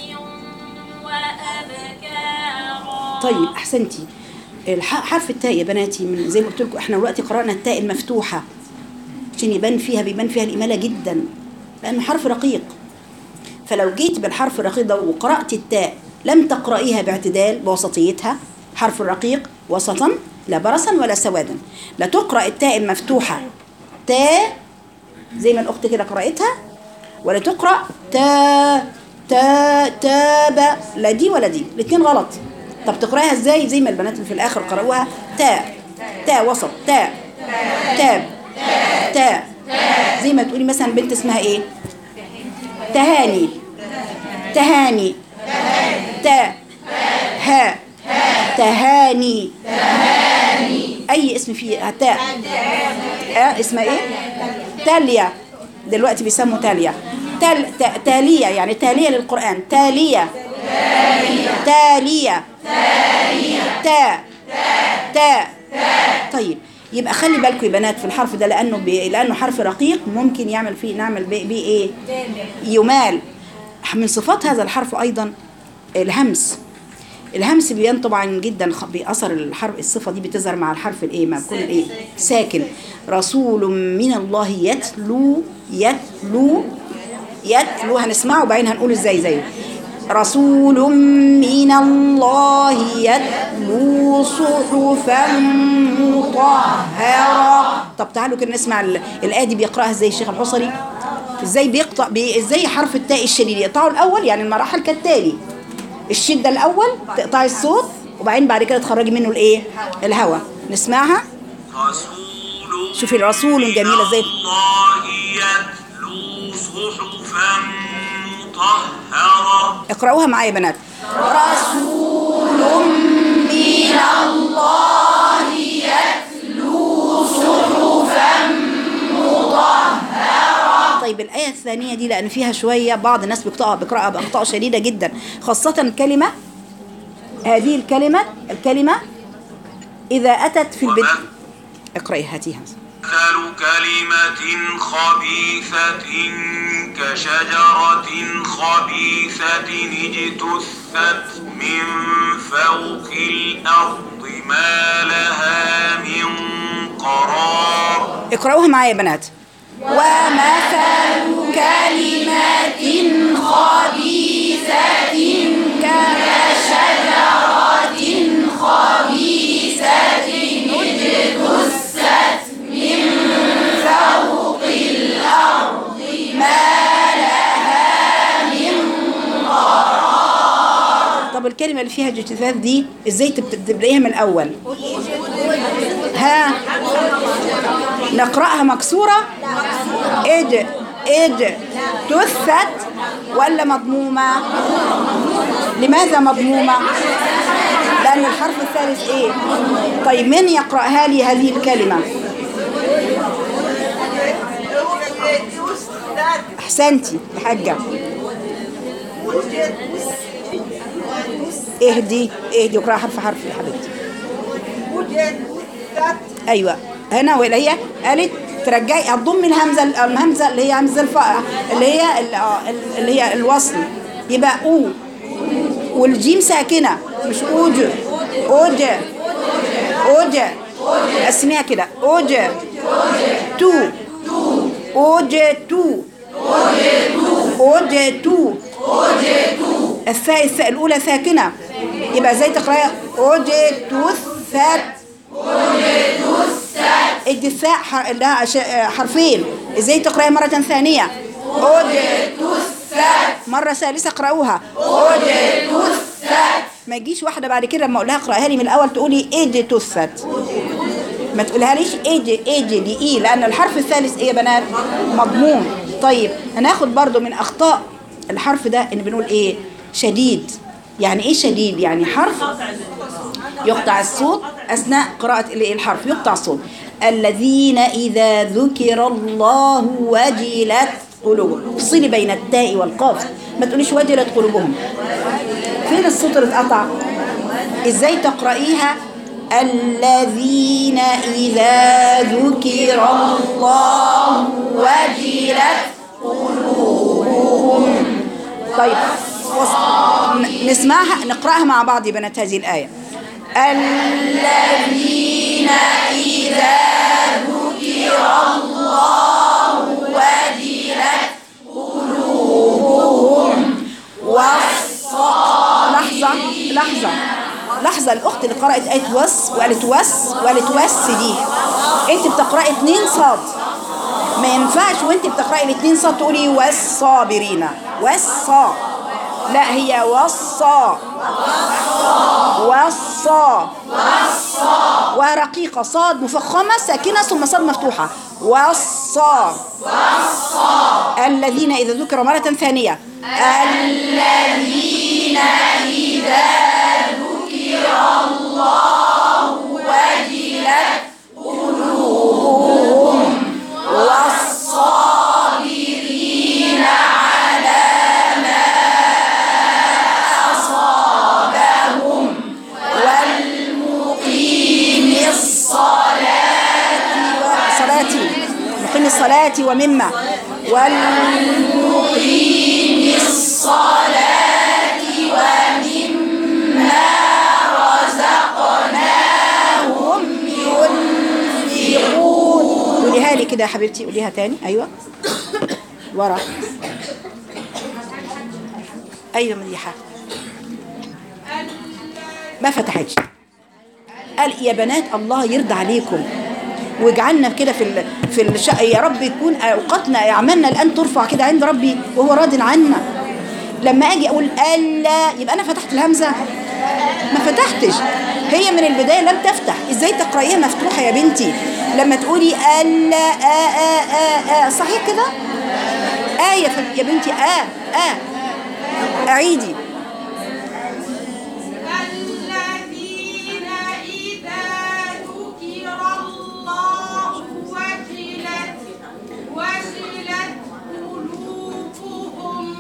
وأبكارا طيب احسنتي الح- حرف التاء يا بناتي من زي ما قلت لكم احنا دلوقتي قرانا التاء المفتوحه عشان يبان فيها بيبان فيها الاماله جدا لانه حرف رقيق فلو جيت بالحرف الرقيق ده وقرات التاء لم تقرايها باعتدال بوسطيتها حرف الرقيق وسطا لا برصا ولا سوادا لا تقرا التاء المفتوحه تاء زي ما الاخت كده قراتها ولا تقرا تا تا تاب لا دي ولا دي الاثنين غلط طب تقراها ازاي زي ما البنات اللي في الاخر قرأوها تاء تاء وسط تاء تاب تاء زي ما تقولي مثلا بنت اسمها ايه تهاني تهاني تاء ها تهاني اي اسم فيه تاء آه اسمها ايه تالية دلوقتي بيسموا تالية تال تا- تالية يعني تالية للقرآن تالية تالية تا تا طيب يبقى خلي بالكم يا بنات في الحرف ده لانه بي... لانه حرف رقيق ممكن يعمل فيه نعمل بيه, بيه ايه يمال من صفات هذا الحرف ايضا الهمس الهمس بيبان طبعا جدا خ- باثر الحرف الصفه دي بتظهر مع الحرف الايه مع كل ايه ساكن رسول من الله يتلو يتلو يتلو هنسمعه وبعدين هنقول ازاي زيه رسول من الله يتلو صحفا مطهرة طب تعالوا كده نسمع ال- الآية دي بيقرأها ازاي الشيخ الحصري ازاي بيقطع بي ازاي حرف التاء الشديد يقطعه الأول يعني المراحل كالتالي الشدة الأول تقطعي الصوت وبعدين بعد كده تخرجي منه الايه الهواء نسمعها رسول شوفي الرسول جميلة ازاي الله يتلو صحفا مطهرة اقرأوها معايا يا بنات رسول من الله يتلو صحفا مطهرة طيب الآية الثانية دي لأن فيها شوية بعض الناس بيقطعها بيقرأها بأخطاء شديدة جدا خاصة الكلمة هذه الكلمة الكلمة إذا أتت في البدء اقرأي هاتيها مثل كلمة خبيثة كشجرة خبيثة اجتثت من فوق الأرض ما لها من قرار اقرأوها معايا يا بنات ومثل كلمة خبيثة كشجرة خبيثة اجتثت من فوق الأرض ما لها من قرار طب الكلمة اللي فيها اجتثاث دي ازاي تبت- تبدأيها من الأول ها نقرأها مكسورة إج إج تثت ولا مضمومة لماذا مضمومة لأن الحرف الثالث إيه طيب من يقرأها لي هذه الكلمة أحسنتي يا حاجة اهدي اهدي اقرأ حرف حرف يا حبيبتي ايوه هنا واللي هي قالت ترجعي هتضمي الهمزه الهمزه اللي هي همزه الف اللي هي ال- آه، اللي هي الوصل يبقى او والجيم ساكنه مش اوج اوج اوج اسميها كده اوج تو اوج تو اوج تو الثاء الثاء الاولى ساكنه يبقى ازاي تقراها اوج تو ثات ادي الثاء ح- لها ش- حرفين ازاي تقراها مرة ثانية اوجدت الثاء مرة ثالثة اقرأوها اوجدت الثاء ما تجيش واحدة بعد كده لما اقول لها اقراها لي من الاول تقولي ايجي الثاء ما تقولها ليش ايجي ايجي دي ايه لان الحرف الثالث ايه يا بنات مضموم طيب هناخد برضو من اخطاء الحرف ده ان بنقول ايه شديد يعني ايه شديد يعني حرف يقطع الصوت أثناء قراءة الإيه الحرف يقطع الصوت الذين إذا ذكر الله وجلت قلوبهم افصلي بين التاء والقاف ما تقوليش وجلت قلوبهم فين الصوت اللي اتقطع ازاي تقرأيها الذين إذا ذكر الله وجلت قلوبهم طيب وص- ن- نسمعها نقرأها مع بعض يا بنات هذه الآية الذين إذا ذكر الله وجلت قلوبهم والصابرين لحظة لحظة لحظة الأخت اللي قرأت آية وس وقالت وس وقالت وس دي أنت بتقرأي اتنين صاد ما ينفعش وانت بتقرأي الاتنين صاد تقولي والصابرين والصا لا هي والصا والصا ورقيقة صاد مفخمة ساكنة ثم صاد مفتوحة والصا الذين إذا ذكر مرة ثانية الذين إذا ذكر الله وجلت قلوبهم والصابرين على ما أصابهم الصلاة ومما والمقيم الصلاة ومما رزقناهم ينفقون قوليها لي كده يا حبيبتي قوليها تاني ايوه ورا ايوه مديحه ما فتحتش قال يا بنات الله يرضى عليكم واجعلنا كده في ال... في الشقة يا رب يكون اوقاتنا اعمالنا الان ترفع كده عند ربي وهو راض عنا لما اجي اقول الا يبقى انا فتحت الهمزه ما فتحتش هي من البدايه لم تفتح ازاي تقرايها مفتوحه يا بنتي لما تقولي الا آ آ آ آ صحيح كده آية في- يا بنتي آ آ أعيدي الذين إذا ذكر الله وجلت وجلت قلوبهم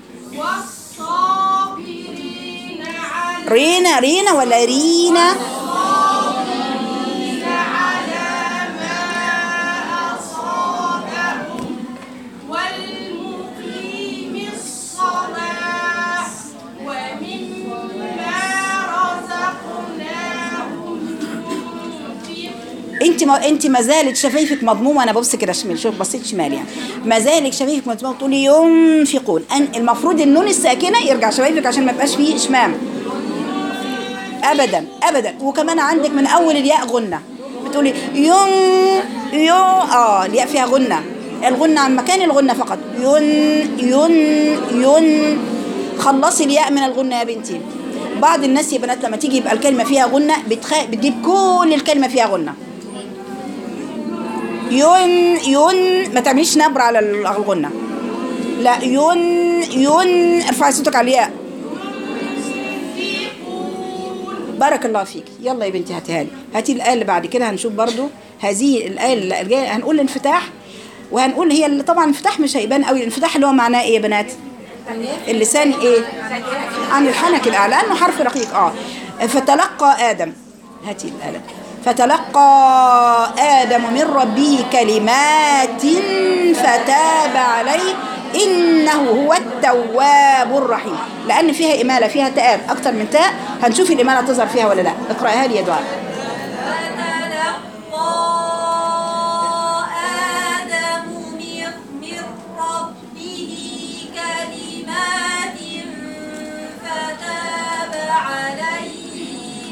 والصابرين على رينا رينا ولا رينا الصابرين على ما أصابهم والمقيم الصلاة ومما رزقناهم ينفقون انت ما انت ما زالت شفايفك مضمومه انا ببص كده شمال شوف بصيت شمال يعني ما زالت شفايفك مضمومه تقولي ينفقون أن المفروض النون الساكنه يرجع شفايفك عشان ما يبقاش فيه اشمام ابدا ابدا وكمان عندك من اول الياء غنه بتقولي ين ين اه الياء فيها غنه الغنه عن مكان الغنه فقط ين ين ين خلصي الياء من الغنه يا بنتي بعض الناس يا بنات لما تيجي يبقى الكلمه فيها غنه بتخ... بتجيب كل الكلمه فيها غنه ين ين ما تعمليش نبر على الغنه لا ين ين ارفعي صوتك على الياء بارك الله فيك يلا يا بنتي هاتيها لي هاتي الايه اللي بعد كده هنشوف برضو هذه الايه اللي جايه هنقول الانفتاح وهنقول هي اللي طبعا الانفتاح مش هيبان قوي الانفتاح اللي هو معناه ايه يا بنات اللسان ايه عن الحنك الاعلى لانه حرف رقيق اه فتلقى ادم هاتي القلم فتلقى ادم من ربه كلمات فتاب عليه انه هو التواب الرحيم لان فيها اماله فيها تاب اكتر من تاء هنشوف الاماله تظهر فيها ولا لا اقراها لي يا دعاء فتلقى آدم من من ربه كلمات فتاب عليه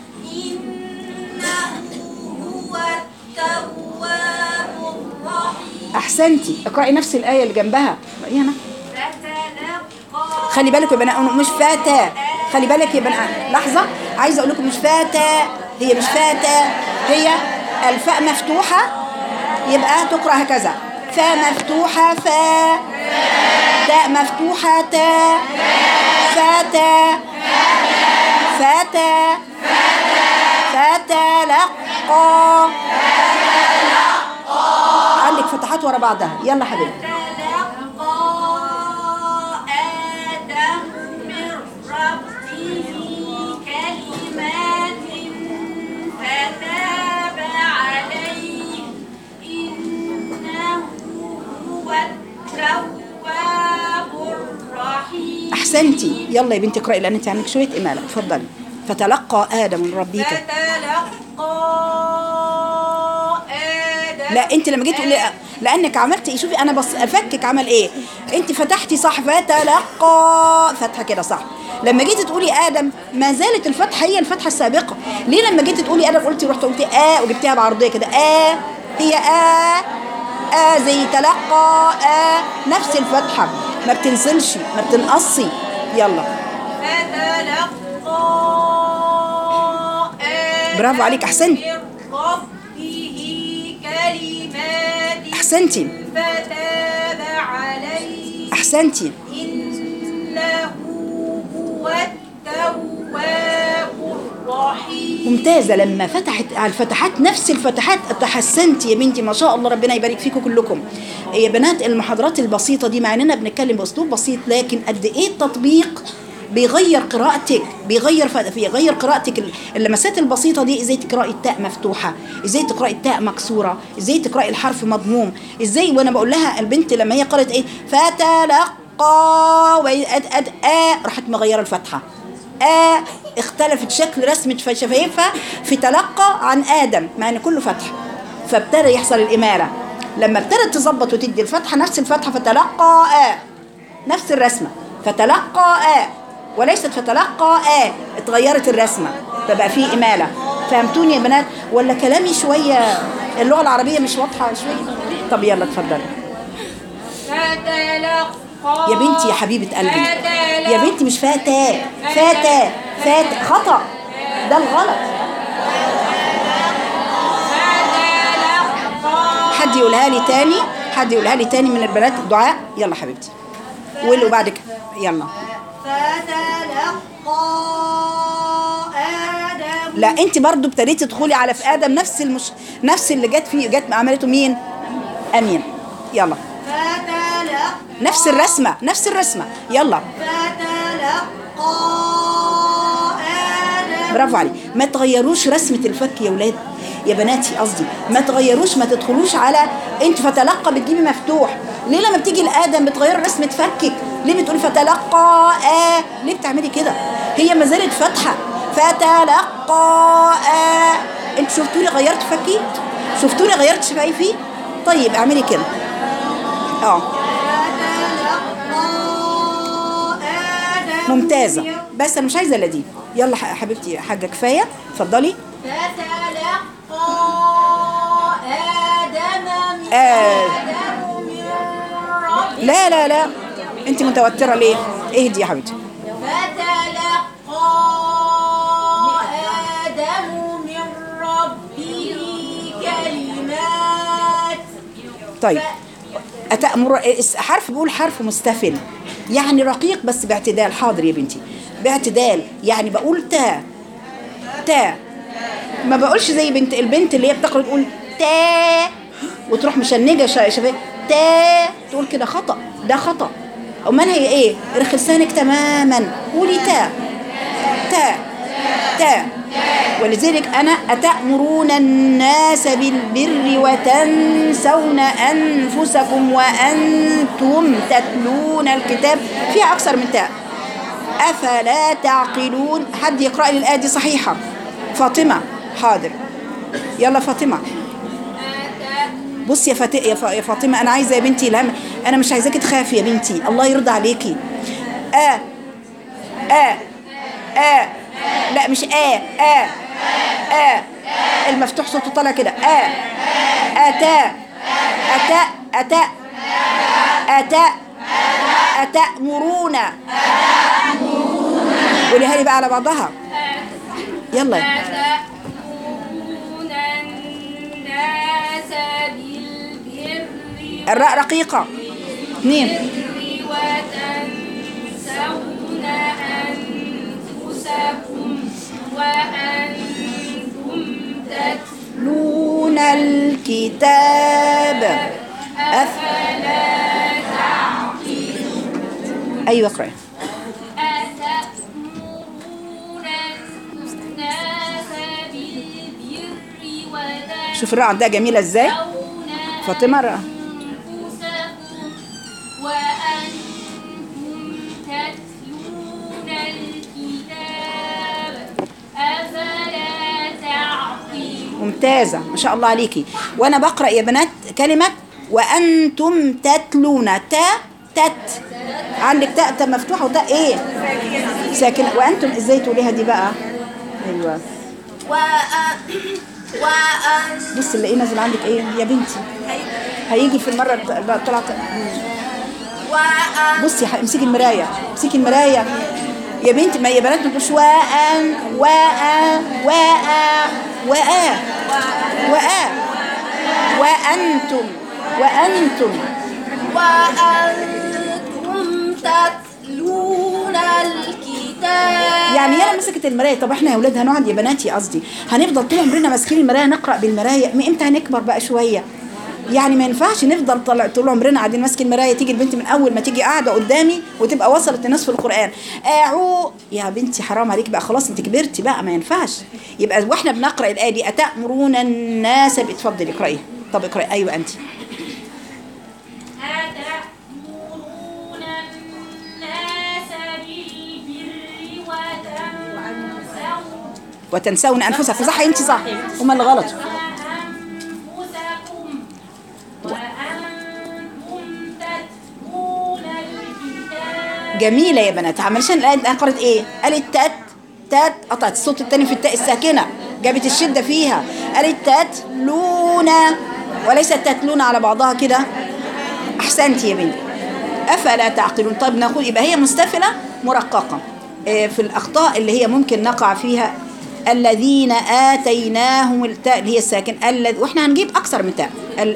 إنه هو التواب الرحيم احسنتي اقراي نفس الايه اللي جنبها اقراي هنا فتلقى خلي بالك يا بنات مش فاتا خلي بالك يا بنات لحظه عايزه اقول لكم مش فاتا هي مش فاتا هي الفاء مفتوحه يبقى تقرا هكذا فاء مفتوحه فا تاء مفتوحه تا فاتا فاتا فتلقى عندك فتحات ورا بعضها يلا حبيبي تلقى آدم من ربه كلمات فتاب عليه إنه هو التواب الرحيم احسنتي يلا يا بنتي اقراي لان انت عندك شويه اماله اتفضلي فتلقى ادم من ربك فتلقى آدم لا انت لما جيت تقولي لانك عملت ايه شوفي انا بص افكك عمل ايه انت فتحتي صح فتلقى فتحه كده صح لما جيتي تقولي ادم ما زالت الفتحه هي الفتحه السابقه ليه لما جيتي تقولي ادم قلتي رحت قلتي اه وجبتيها بعرضيه كده اه هي اه اه زي تلقى اه نفس الفتحه ما بتنزلش ما بتنقصي يلا فتلقى آدم برافو عليك، أحسنت. من ربه كلمات احسنتي فتاب عليه احسنتي إنه هو التواب الرحيم ممتازة لما فتحت على الفتحات نفس الفتحات تحسنتي يا بنتي ما شاء الله ربنا يبارك فيكم كلكم يا بنات المحاضرات البسيطة دي مع اننا بنتكلم باسلوب بسيط لكن قد ايه التطبيق بيغير قراءتك بيغير ف... بيغير قراءتك ال- اللمسات البسيطه دي ازاي تقراي التاء مفتوحه ازاي تقراي التاء مكسوره ازاي تقراي الحرف مضموم ازاي وانا بقول لها البنت لما هي قرأت ايه فتلقى وبعدين أد أد آ راحت مغيره الفتحه آ اختلفت شكل رسمة شفايفها في تلقى عن آدم مع إن كله فتح فابتدى يحصل الإمارة لما ابتدت تظبط وتدي الفتحة نفس الفتحة فتلقى آ نفس الرسمة فتلقى آ وليست فتلقى آ اتغيرت الرسمة فبقى فيه إمالة فهمتوني يا بنات ولا كلامي شوية اللغة العربية مش واضحة شوية طب يلا اتفضلي فتلقى يا بنتي يا حبيبة قلبي فتلقى يا بنتي مش فاتا فاتا فات خطأ ده الغلط حد يقولها لي تاني حد يقولها لي تاني من البنات دعاء يلا حبيبتي واللي وبعد كده يلا فتلقى آدم لا انت برضو ابتديتي تدخلي على في ادم نفس المش... نفس اللي جت فيه جت عملته مين امين يلا فتلقى نفس الرسمه نفس الرسمه يلا فتلقى آدم برافو عليك ما تغيروش رسمة الفك يا ولاد يا بناتي قصدي ما تغيروش ما تدخلوش على انت فتلقى بتجيبي مفتوح ليه لما بتيجي الادم بتغير رسمة فكك ليه بتقولي فتلقى آه ليه بتعملي كده هي ما زالت فاتحة فتلقى آه انت شفتوني غيرت فكي شفتوني غيرت شفايفي طيب اعملي كده اه آدم ممتازة بس انا مش عايزة الا دي يلا ح- حبيبتي يا حاجة كفاية اتفضلي فتلقى آدم من آه. آدم من ربه لا لا لا انت متوتره ليه اهدي يا حبيبتي فتلقى آدم من ربه كلمات طيب أتأمر اس- حرف بيقول حرف مستفل يعني رقيق بس باعتدال حاضر يا بنتي باعتدال يعني بقول تا تا ما بقولش زي بنت البنت اللي هي بتقرا تقول تا وتروح مشنجه شا- شفايف تا تقول كده خطأ ده خطأ امال هي ايه ارخي لسانك تماما قولي تا تا تا ولذلك أنا أتأمرون الناس بالبر وتنسون أنفسكم وأنتم تتلون الكتاب فيها أكثر من تاء أفلا تعقلون حد يقرأ لي الآية دي صحيحة فاطمة حاضر يلا فاطمة بصي يا, فات... يا, ف... يا فاطمة أنا عايزة يا بنتي الهم أنا مش عايزاكي تخافي يا بنتي الله يرضى عليكي آه آه آه لا مش آه آه آه المفتوح صوته طالع كده آه أتا أتا أتا أتا أتأمرون قوليها لي بقى على بعضها يلا أتأمرون الناس بالبر الراء رقيقة اثنين وتنسون أنفسكم وأنتم تتلون تتلون الكتاب أف... أيوة اقرأي أتأمرون الناس بالبر شوف الراء عندها جميلة ازاي وتنسون فاطمة الراء أنفسكم وأنتم تتلون الكتاب أفلا تعقلون ممتازة ما شاء الله عليكي وأنا بقرأ يا بنات كلمة وأنتم تتلون تا تت عندك تاء تاء مفتوحة وتاء إيه ساكنة وأنتم إزاي تقوليها دي بقى أيوة وأن بص اللي إيه نازل عندك إيه يا بنتي هيجي في المرة الت- طلعت وأن بصي ح- امسكي المراية امسكي المراية يا بنتي ما يا بنات ما تقولش وأن وأ وأ وأ وأ وأنتم وأنتم وأنتم تتلون الكتاب يعني يلا مسكت المرايه طب احنا يا ولاد هنقعد يا بناتي قصدي هنفضل طول عمرنا ماسكين المرايه نقرا بالمرايه من امتى هنكبر بقى شويه يعني ما ينفعش نفضل طلع طول عمرنا قاعدين ماسكين المرايه تيجي البنت من اول ما تيجي قاعده قدامي وتبقى وصلت لنصف القران اعو يا بنتي حرام عليك بقى خلاص انت كبرتي بقى ما ينفعش يبقى واحنا بنقرا الايه دي اتامرون الناس بتفضلي اقراي طب اقراي ايوه انت أتأمرون الناس بالبر وتنسون وتنسون انفسكم صح انت صح هما اللي غلط أنفسكم وأنتم تتلون الكتاب جميله يا بنات عملشان الايه دي قرأت ايه قالت تات تات قطعت الصوت التاني في التاء الساكنه جابت الشده فيها قالت تتلون وليست تتلون على بعضها كده احسنتي يا بنتي افلا تعقلون طيب نقول يبقى هي مستفله مرققه إيه، في الاخطاء اللي هي ممكن نقع فيها الذين اتيناهم التاء اللي هي الساكن الذي واحنا هنجيب اكثر من تاء ال...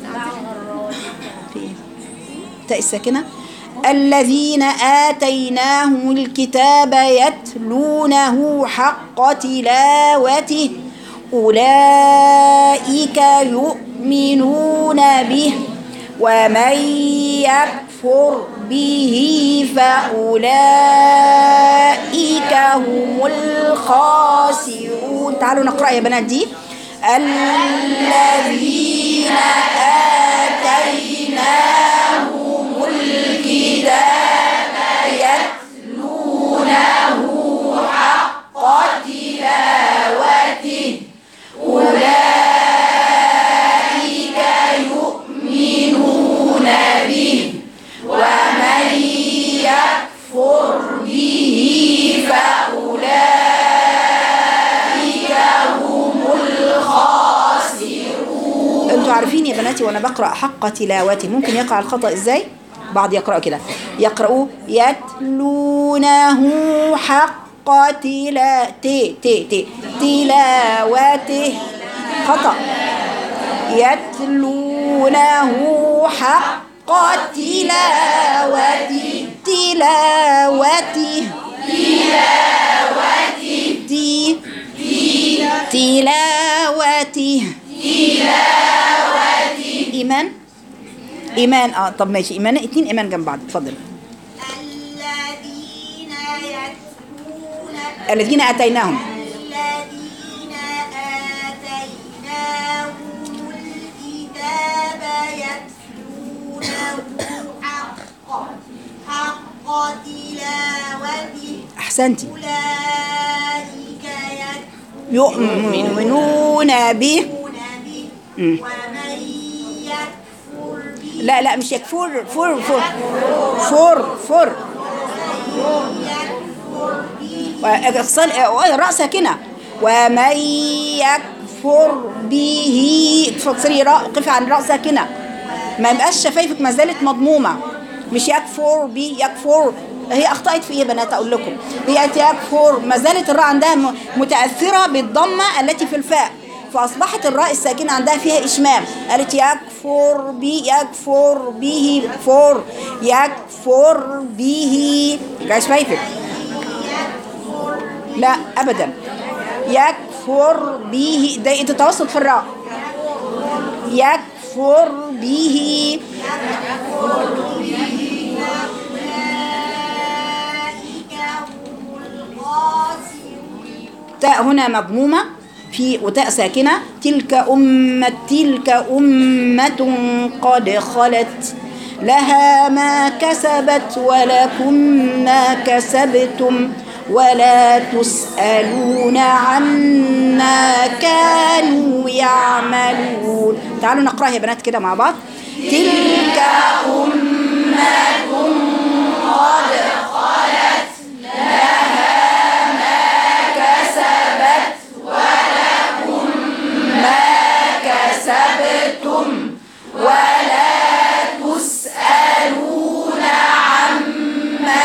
في ايه تاء الساكنه الذين آتيناهم الكتاب يتلونه حق تلاوته أولئك يؤمنون به ومن يكفر به فأولئك هم الخاسرون تعالوا نقرأ يا بنات دي الذين آتيناهم الكتاب يتلونه حق تلاوته أولئك يؤمنون به ومن يكفر به فأولئك هم الخاسرون انتوا عارفين يا بناتي وانا بقرا حق تلاوته ممكن يقع الخطا ازاي بعض يقرأ كده يقرأوا يتلونه حق تلا تي تي تي تلاوته خطأ يتلونه حق تلاوته تلاوته تلاوته تي تلاوته إيمان إيمان اه طب ماشي إيمان اتنين إيمان جنب بعض اتفضل الذين يتلون الذين آتيناهم الذين آتيناهم الكتاب يتلونه حق حق تلاوته أحسنتي أولئك يؤمنون به يؤمنون به مم. ومن يكفر به لا لا مش يكفر فر فر فر فر يكفر به واغسل الراء ساكنه ومن يكفر به تفسري راء قفي عن راء ساكنه ما يبقاش شفايفك ما زالت مضمومه مش يكفر بي يكفر هي اخطات في ايه يا بنات اقول لكم هي يكفر ما زالت الراء عندها م- متاثره بالضمه التي في الفاء فاصبحت الراء الساكنه عندها فيها اشمام قالت يكفر بي يكفر به فر يكفر به جاي شفايفك لا ابدا يكفر به ده انت توسط في الراء يكفر به أولئك هم الخاسرون تاء هنا مضمومة في وتاء ساكنة تلك أمة تلك أمة قد خلت لها ما كسبت ولكم ما كسبتم ولا تسألون عما كانوا يعملون تعالوا نقرأها يا بنات كده مع بعض تلك أمة قد خلت لها ما كسبت ولكم ما كسبتم ولا تسألون عما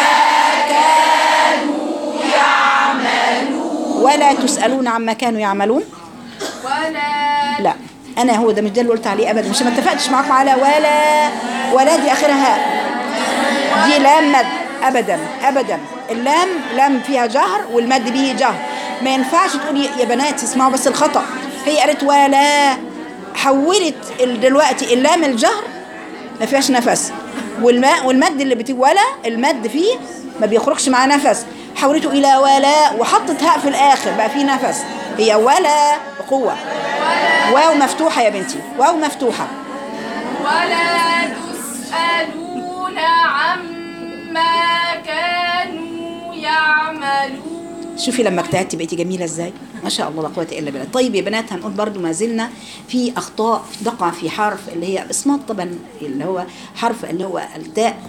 كانوا يعملون ولا تسألون عما كانوا يعملون ولا لا انا هو ده مش ده اللي قلت عليه ابدا مش ما اتفقتش معاكم على ولا ولا دي اخرها هاء دي لام مد ابدا ابدا اللام لام فيها جهر والمد به جهر ما ينفعش تقولي يا بنات اسمعوا بس الخطا هي قالت ولا حولت ال- دلوقتي اللام الجهر ما فيهاش نفس والماء والمد اللي بتيجي ولا المد فيه ما بيخرجش معاه نفس حولته الى ولا وحطت هاء في الاخر بقى فيه نفس هي ولا بقوه واو مفتوحه يا بنتي واو مفتوحه ولا تسألون عما كانوا يعملون شوفي لما اجتهدتي بقيتي جميله ازاي ما شاء الله لا قوه الا بالله طيب يا بنات هنقول برضو ما زلنا في اخطاء تقع في حرف اللي هي اصمات طبعا اللي هو حرف اللي هو التاء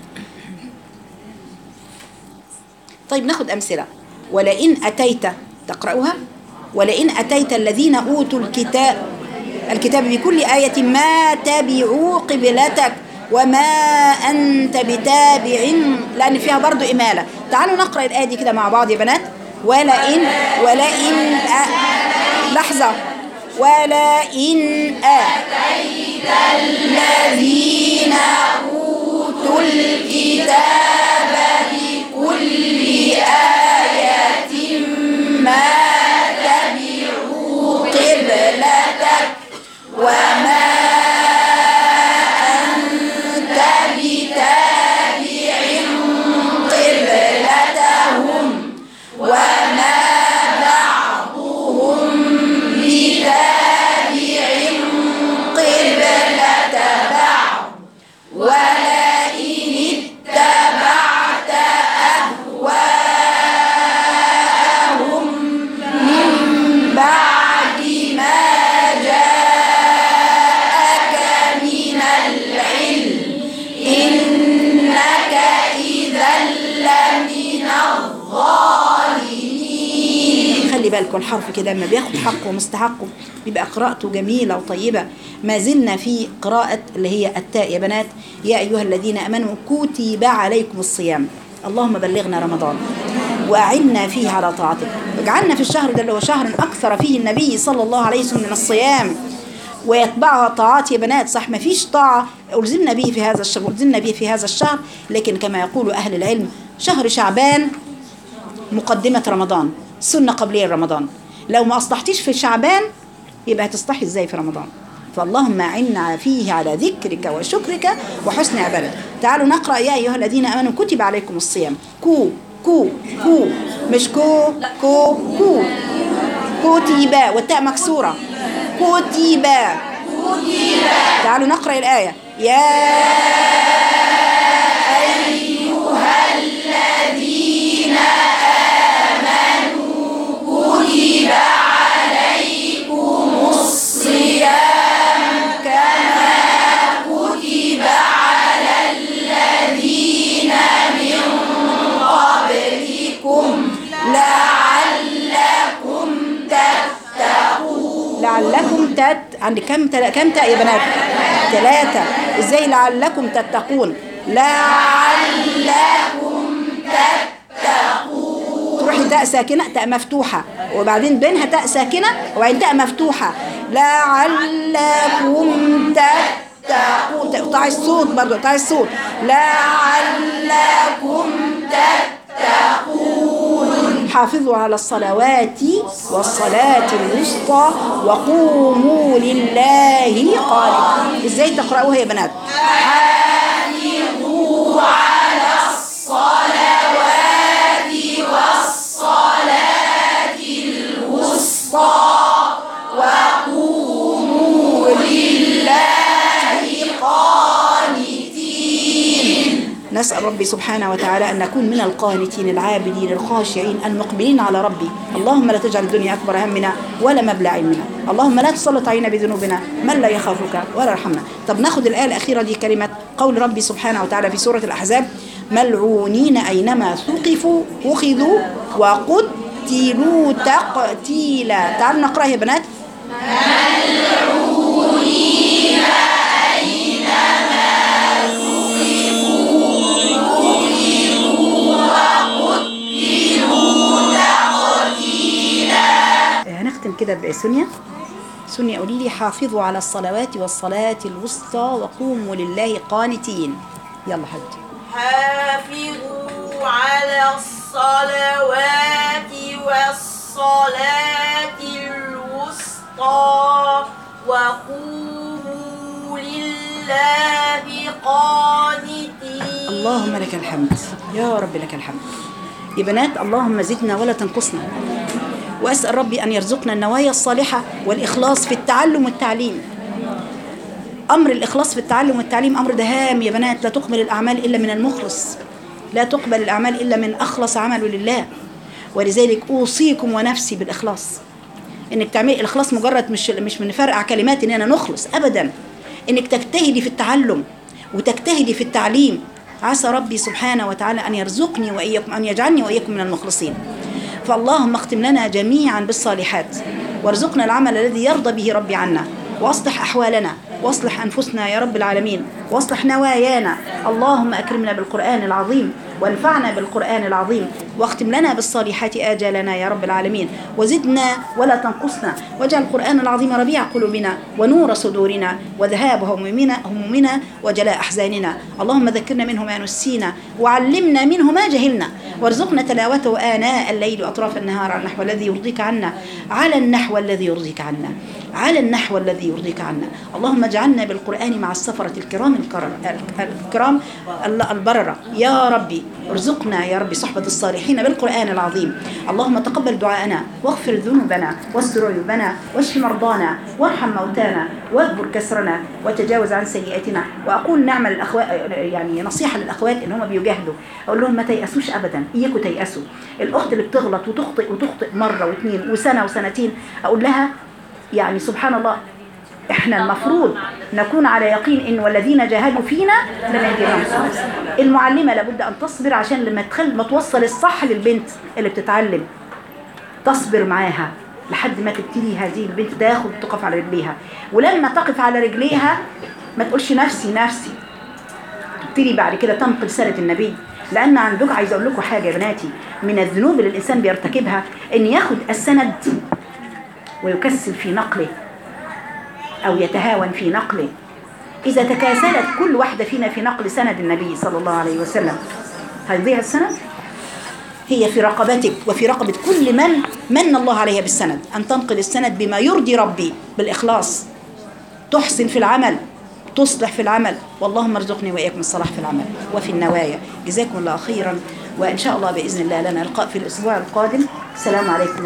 طيب ناخد امثله ولئن اتيت تقراها ولئن اتيت الذين اوتوا الكتاب الكتاب بكل آية ما تبعوا قبلتك وما أنت بتابع لأن فيها برضو إمالة تعالوا نقرأ الآية دي كده مع بعض يا بنات ولئن ولئن أ... لحظة ولئن أتيت الذين أوتوا الكتاب بكل آية ما تبعوا قبلتك وما أنت بتابع قبلتهم وما بعضهم بتابع قبلة بعض ولئن اتبعت أهواءهم من بعد ما جاءك من العلم إنك إذا لمن الظالمين خلي بالكم الحرف كده لما بياخد حقه ومستحقه بيبقى قراءته جميلة وطيبة ما زلنا في قراءة اللي هي التاء يا بنات يا أيها الذين أمنوا كتب عليكم الصيام اللهم بلغنا رمضان وأعنا فيه على طاعتك واجعلنا في الشهر ده اللي هو شهر أكثر فيه النبي صلى الله عليه وسلم من الصيام ويتبعها طاعات يا بنات صح ما فيش طاعة ألزمنا به في هذا الشهر ألزمنا به في هذا الشهر لكن كما يقول أهل العلم شهر شعبان مقدمة رمضان سنة قبلية رمضان لو ما أصلحتيش في شعبان يبقى هتصلحي إزاي في رمضان فاللهم أعنا فيه على ذكرك وشكرك وحسن عبادتك تعالوا نقرأ يا أيها الذين آمنوا كتب عليكم الصيام كو كو كو مش كو كو كو كتب والتاء مكسورة كتب تعالوا نقرأ الآية يا لعلكم تتقون لعلكم تت عند كم تل... كم تاء يا بنات ثلاثة ازاي لعلكم تتقون لعلكم تتقون تروحي تاء ساكنة تاء مفتوحة وبعدين بينها تاء ساكنة وبعدين تاء مفتوحة لعلكم تتقون تقطعي الصوت برضه تقطعي الصوت لعلكم تتقون حافظوا على الصلوات والصلاة الوسطى وقوموا لله قانتين ازاي تقرأوها يا بنات حافظوا على الصلوات والصلاة الوسطى وقوموا لله قانتين نسأل ربي سبحانه وتعالى أن نكون من القانتين العابدين الخاشعين المقبلين على ربي اللهم لا تجعل الدنيا أكبر همنا ولا مبلغ علمنا اللهم لا تسلط علينا بذنوبنا من لا يخافك ولا يرحمنا طب ناخد الآية الأخيرة دي كلمة قول ربي سبحانه وتعالى في سورة الأحزاب ملعونين أينما ثقفوا أخذوا وقتلوا تقتيلا تعالوا نقرأ يا بنات هنختم كده بسونيا سونيا قولي لي حافظوا على الصلوات والصلاة الوسطى وقوموا لله قانتين يلا حبيبتي حافظوا على الصلوات والصلاة الوسطى وقوموا لله قانتين اللهم لك الحمد يا رب لك الحمد يا بنات اللهم زدنا ولا تنقصنا وأسأل ربي أن يرزقنا النوايا الصالحة والإخلاص في التعلم والتعليم أمر الإخلاص في التعلم والتعليم أمر دهام يا بنات لا تقبل الأعمال إلا من المخلص لا تقبل الأعمال إلا من أخلص عمله لله ولذلك أوصيكم ونفسي بالإخلاص انك تعملي الاخلاص مجرد مش مش من فرقع كلمات اننا نخلص ابدا انك تجتهدي في التعلم وتجتهدي في التعليم عسى ربي سبحانه وتعالى ان يرزقني واياكم ان يجعلني واياكم من المخلصين فاللهم اختم لنا جميعا بالصالحات وارزقنا العمل الذي يرضى به ربي عنا واصلح احوالنا واصلح انفسنا يا رب العالمين واصلح نوايانا اللهم اكرمنا بالقران العظيم وانفعنا بالقران العظيم واختم لنا بالصالحات اجالنا يا رب العالمين وزدنا ولا تنقصنا واجعل القران العظيم ربيع قلوبنا ونور صدورنا وذهاب همومنا همومنا وجلاء احزاننا اللهم ذكرنا منه ما نسينا وعلمنا منه ما جهلنا وارزقنا تلاوته اناء الليل واطراف النهار على النحو الذي يرضيك عنا على النحو الذي يرضيك عنا على النحو الذي يرضيك عنا اللهم اجعلنا بالقرآن مع السفرة الكرام الكرم الكرام البررة يا ربي ارزقنا يا ربي صحبة الصالحين بالقرآن العظيم اللهم تقبل دعاءنا واغفر ذنوبنا واستر عيوبنا واشف مرضانا وارحم موتانا واكبر كسرنا وتجاوز عن سيئاتنا واقول نعمة للاخوات يعني نصيحة للاخوات ان هم بيجاهدوا اقول لهم ما تيأسوش ابدا اياكوا تيأسوا الاخت اللي بتغلط وتخطئ وتخطئ مرة واثنين وسنة وسنتين اقول لها يعني سبحان الله احنا المفروض نكون على يقين ان والذين جاهدوا فينا لنهدينهم سبلنا المعلمه لابد ان تصبر عشان لما تخل ما توصل الصح للبنت اللي بتتعلم تصبر معاها لحد ما تبتدي هذه البنت تاخد تقف على رجليها ولما تقف على رجليها ما تقولش نفسي نفسي تبتدي بعد كده تنقل سيره النبي لان عندك عايزه اقول لكم حاجه يا بناتي من الذنوب اللي الانسان بيرتكبها ان ياخد السند ويكسل في نقله أو يتهاون في نقله إذا تكاسلت كل واحدة فينا في نقل سند النبي صلى الله عليه وسلم هيضيع السند هي في رقبتك وفي رقبة كل من من الله عليها بالسند أن تنقل السند بما يرضي ربي بالإخلاص تحسن في العمل تصلح في العمل واللهم ارزقني وإياكم الصلاح في العمل وفي النوايا جزاكم الله خيرا وإن شاء الله بإذن الله لنا لقاء في الأسبوع القادم السلام عليكم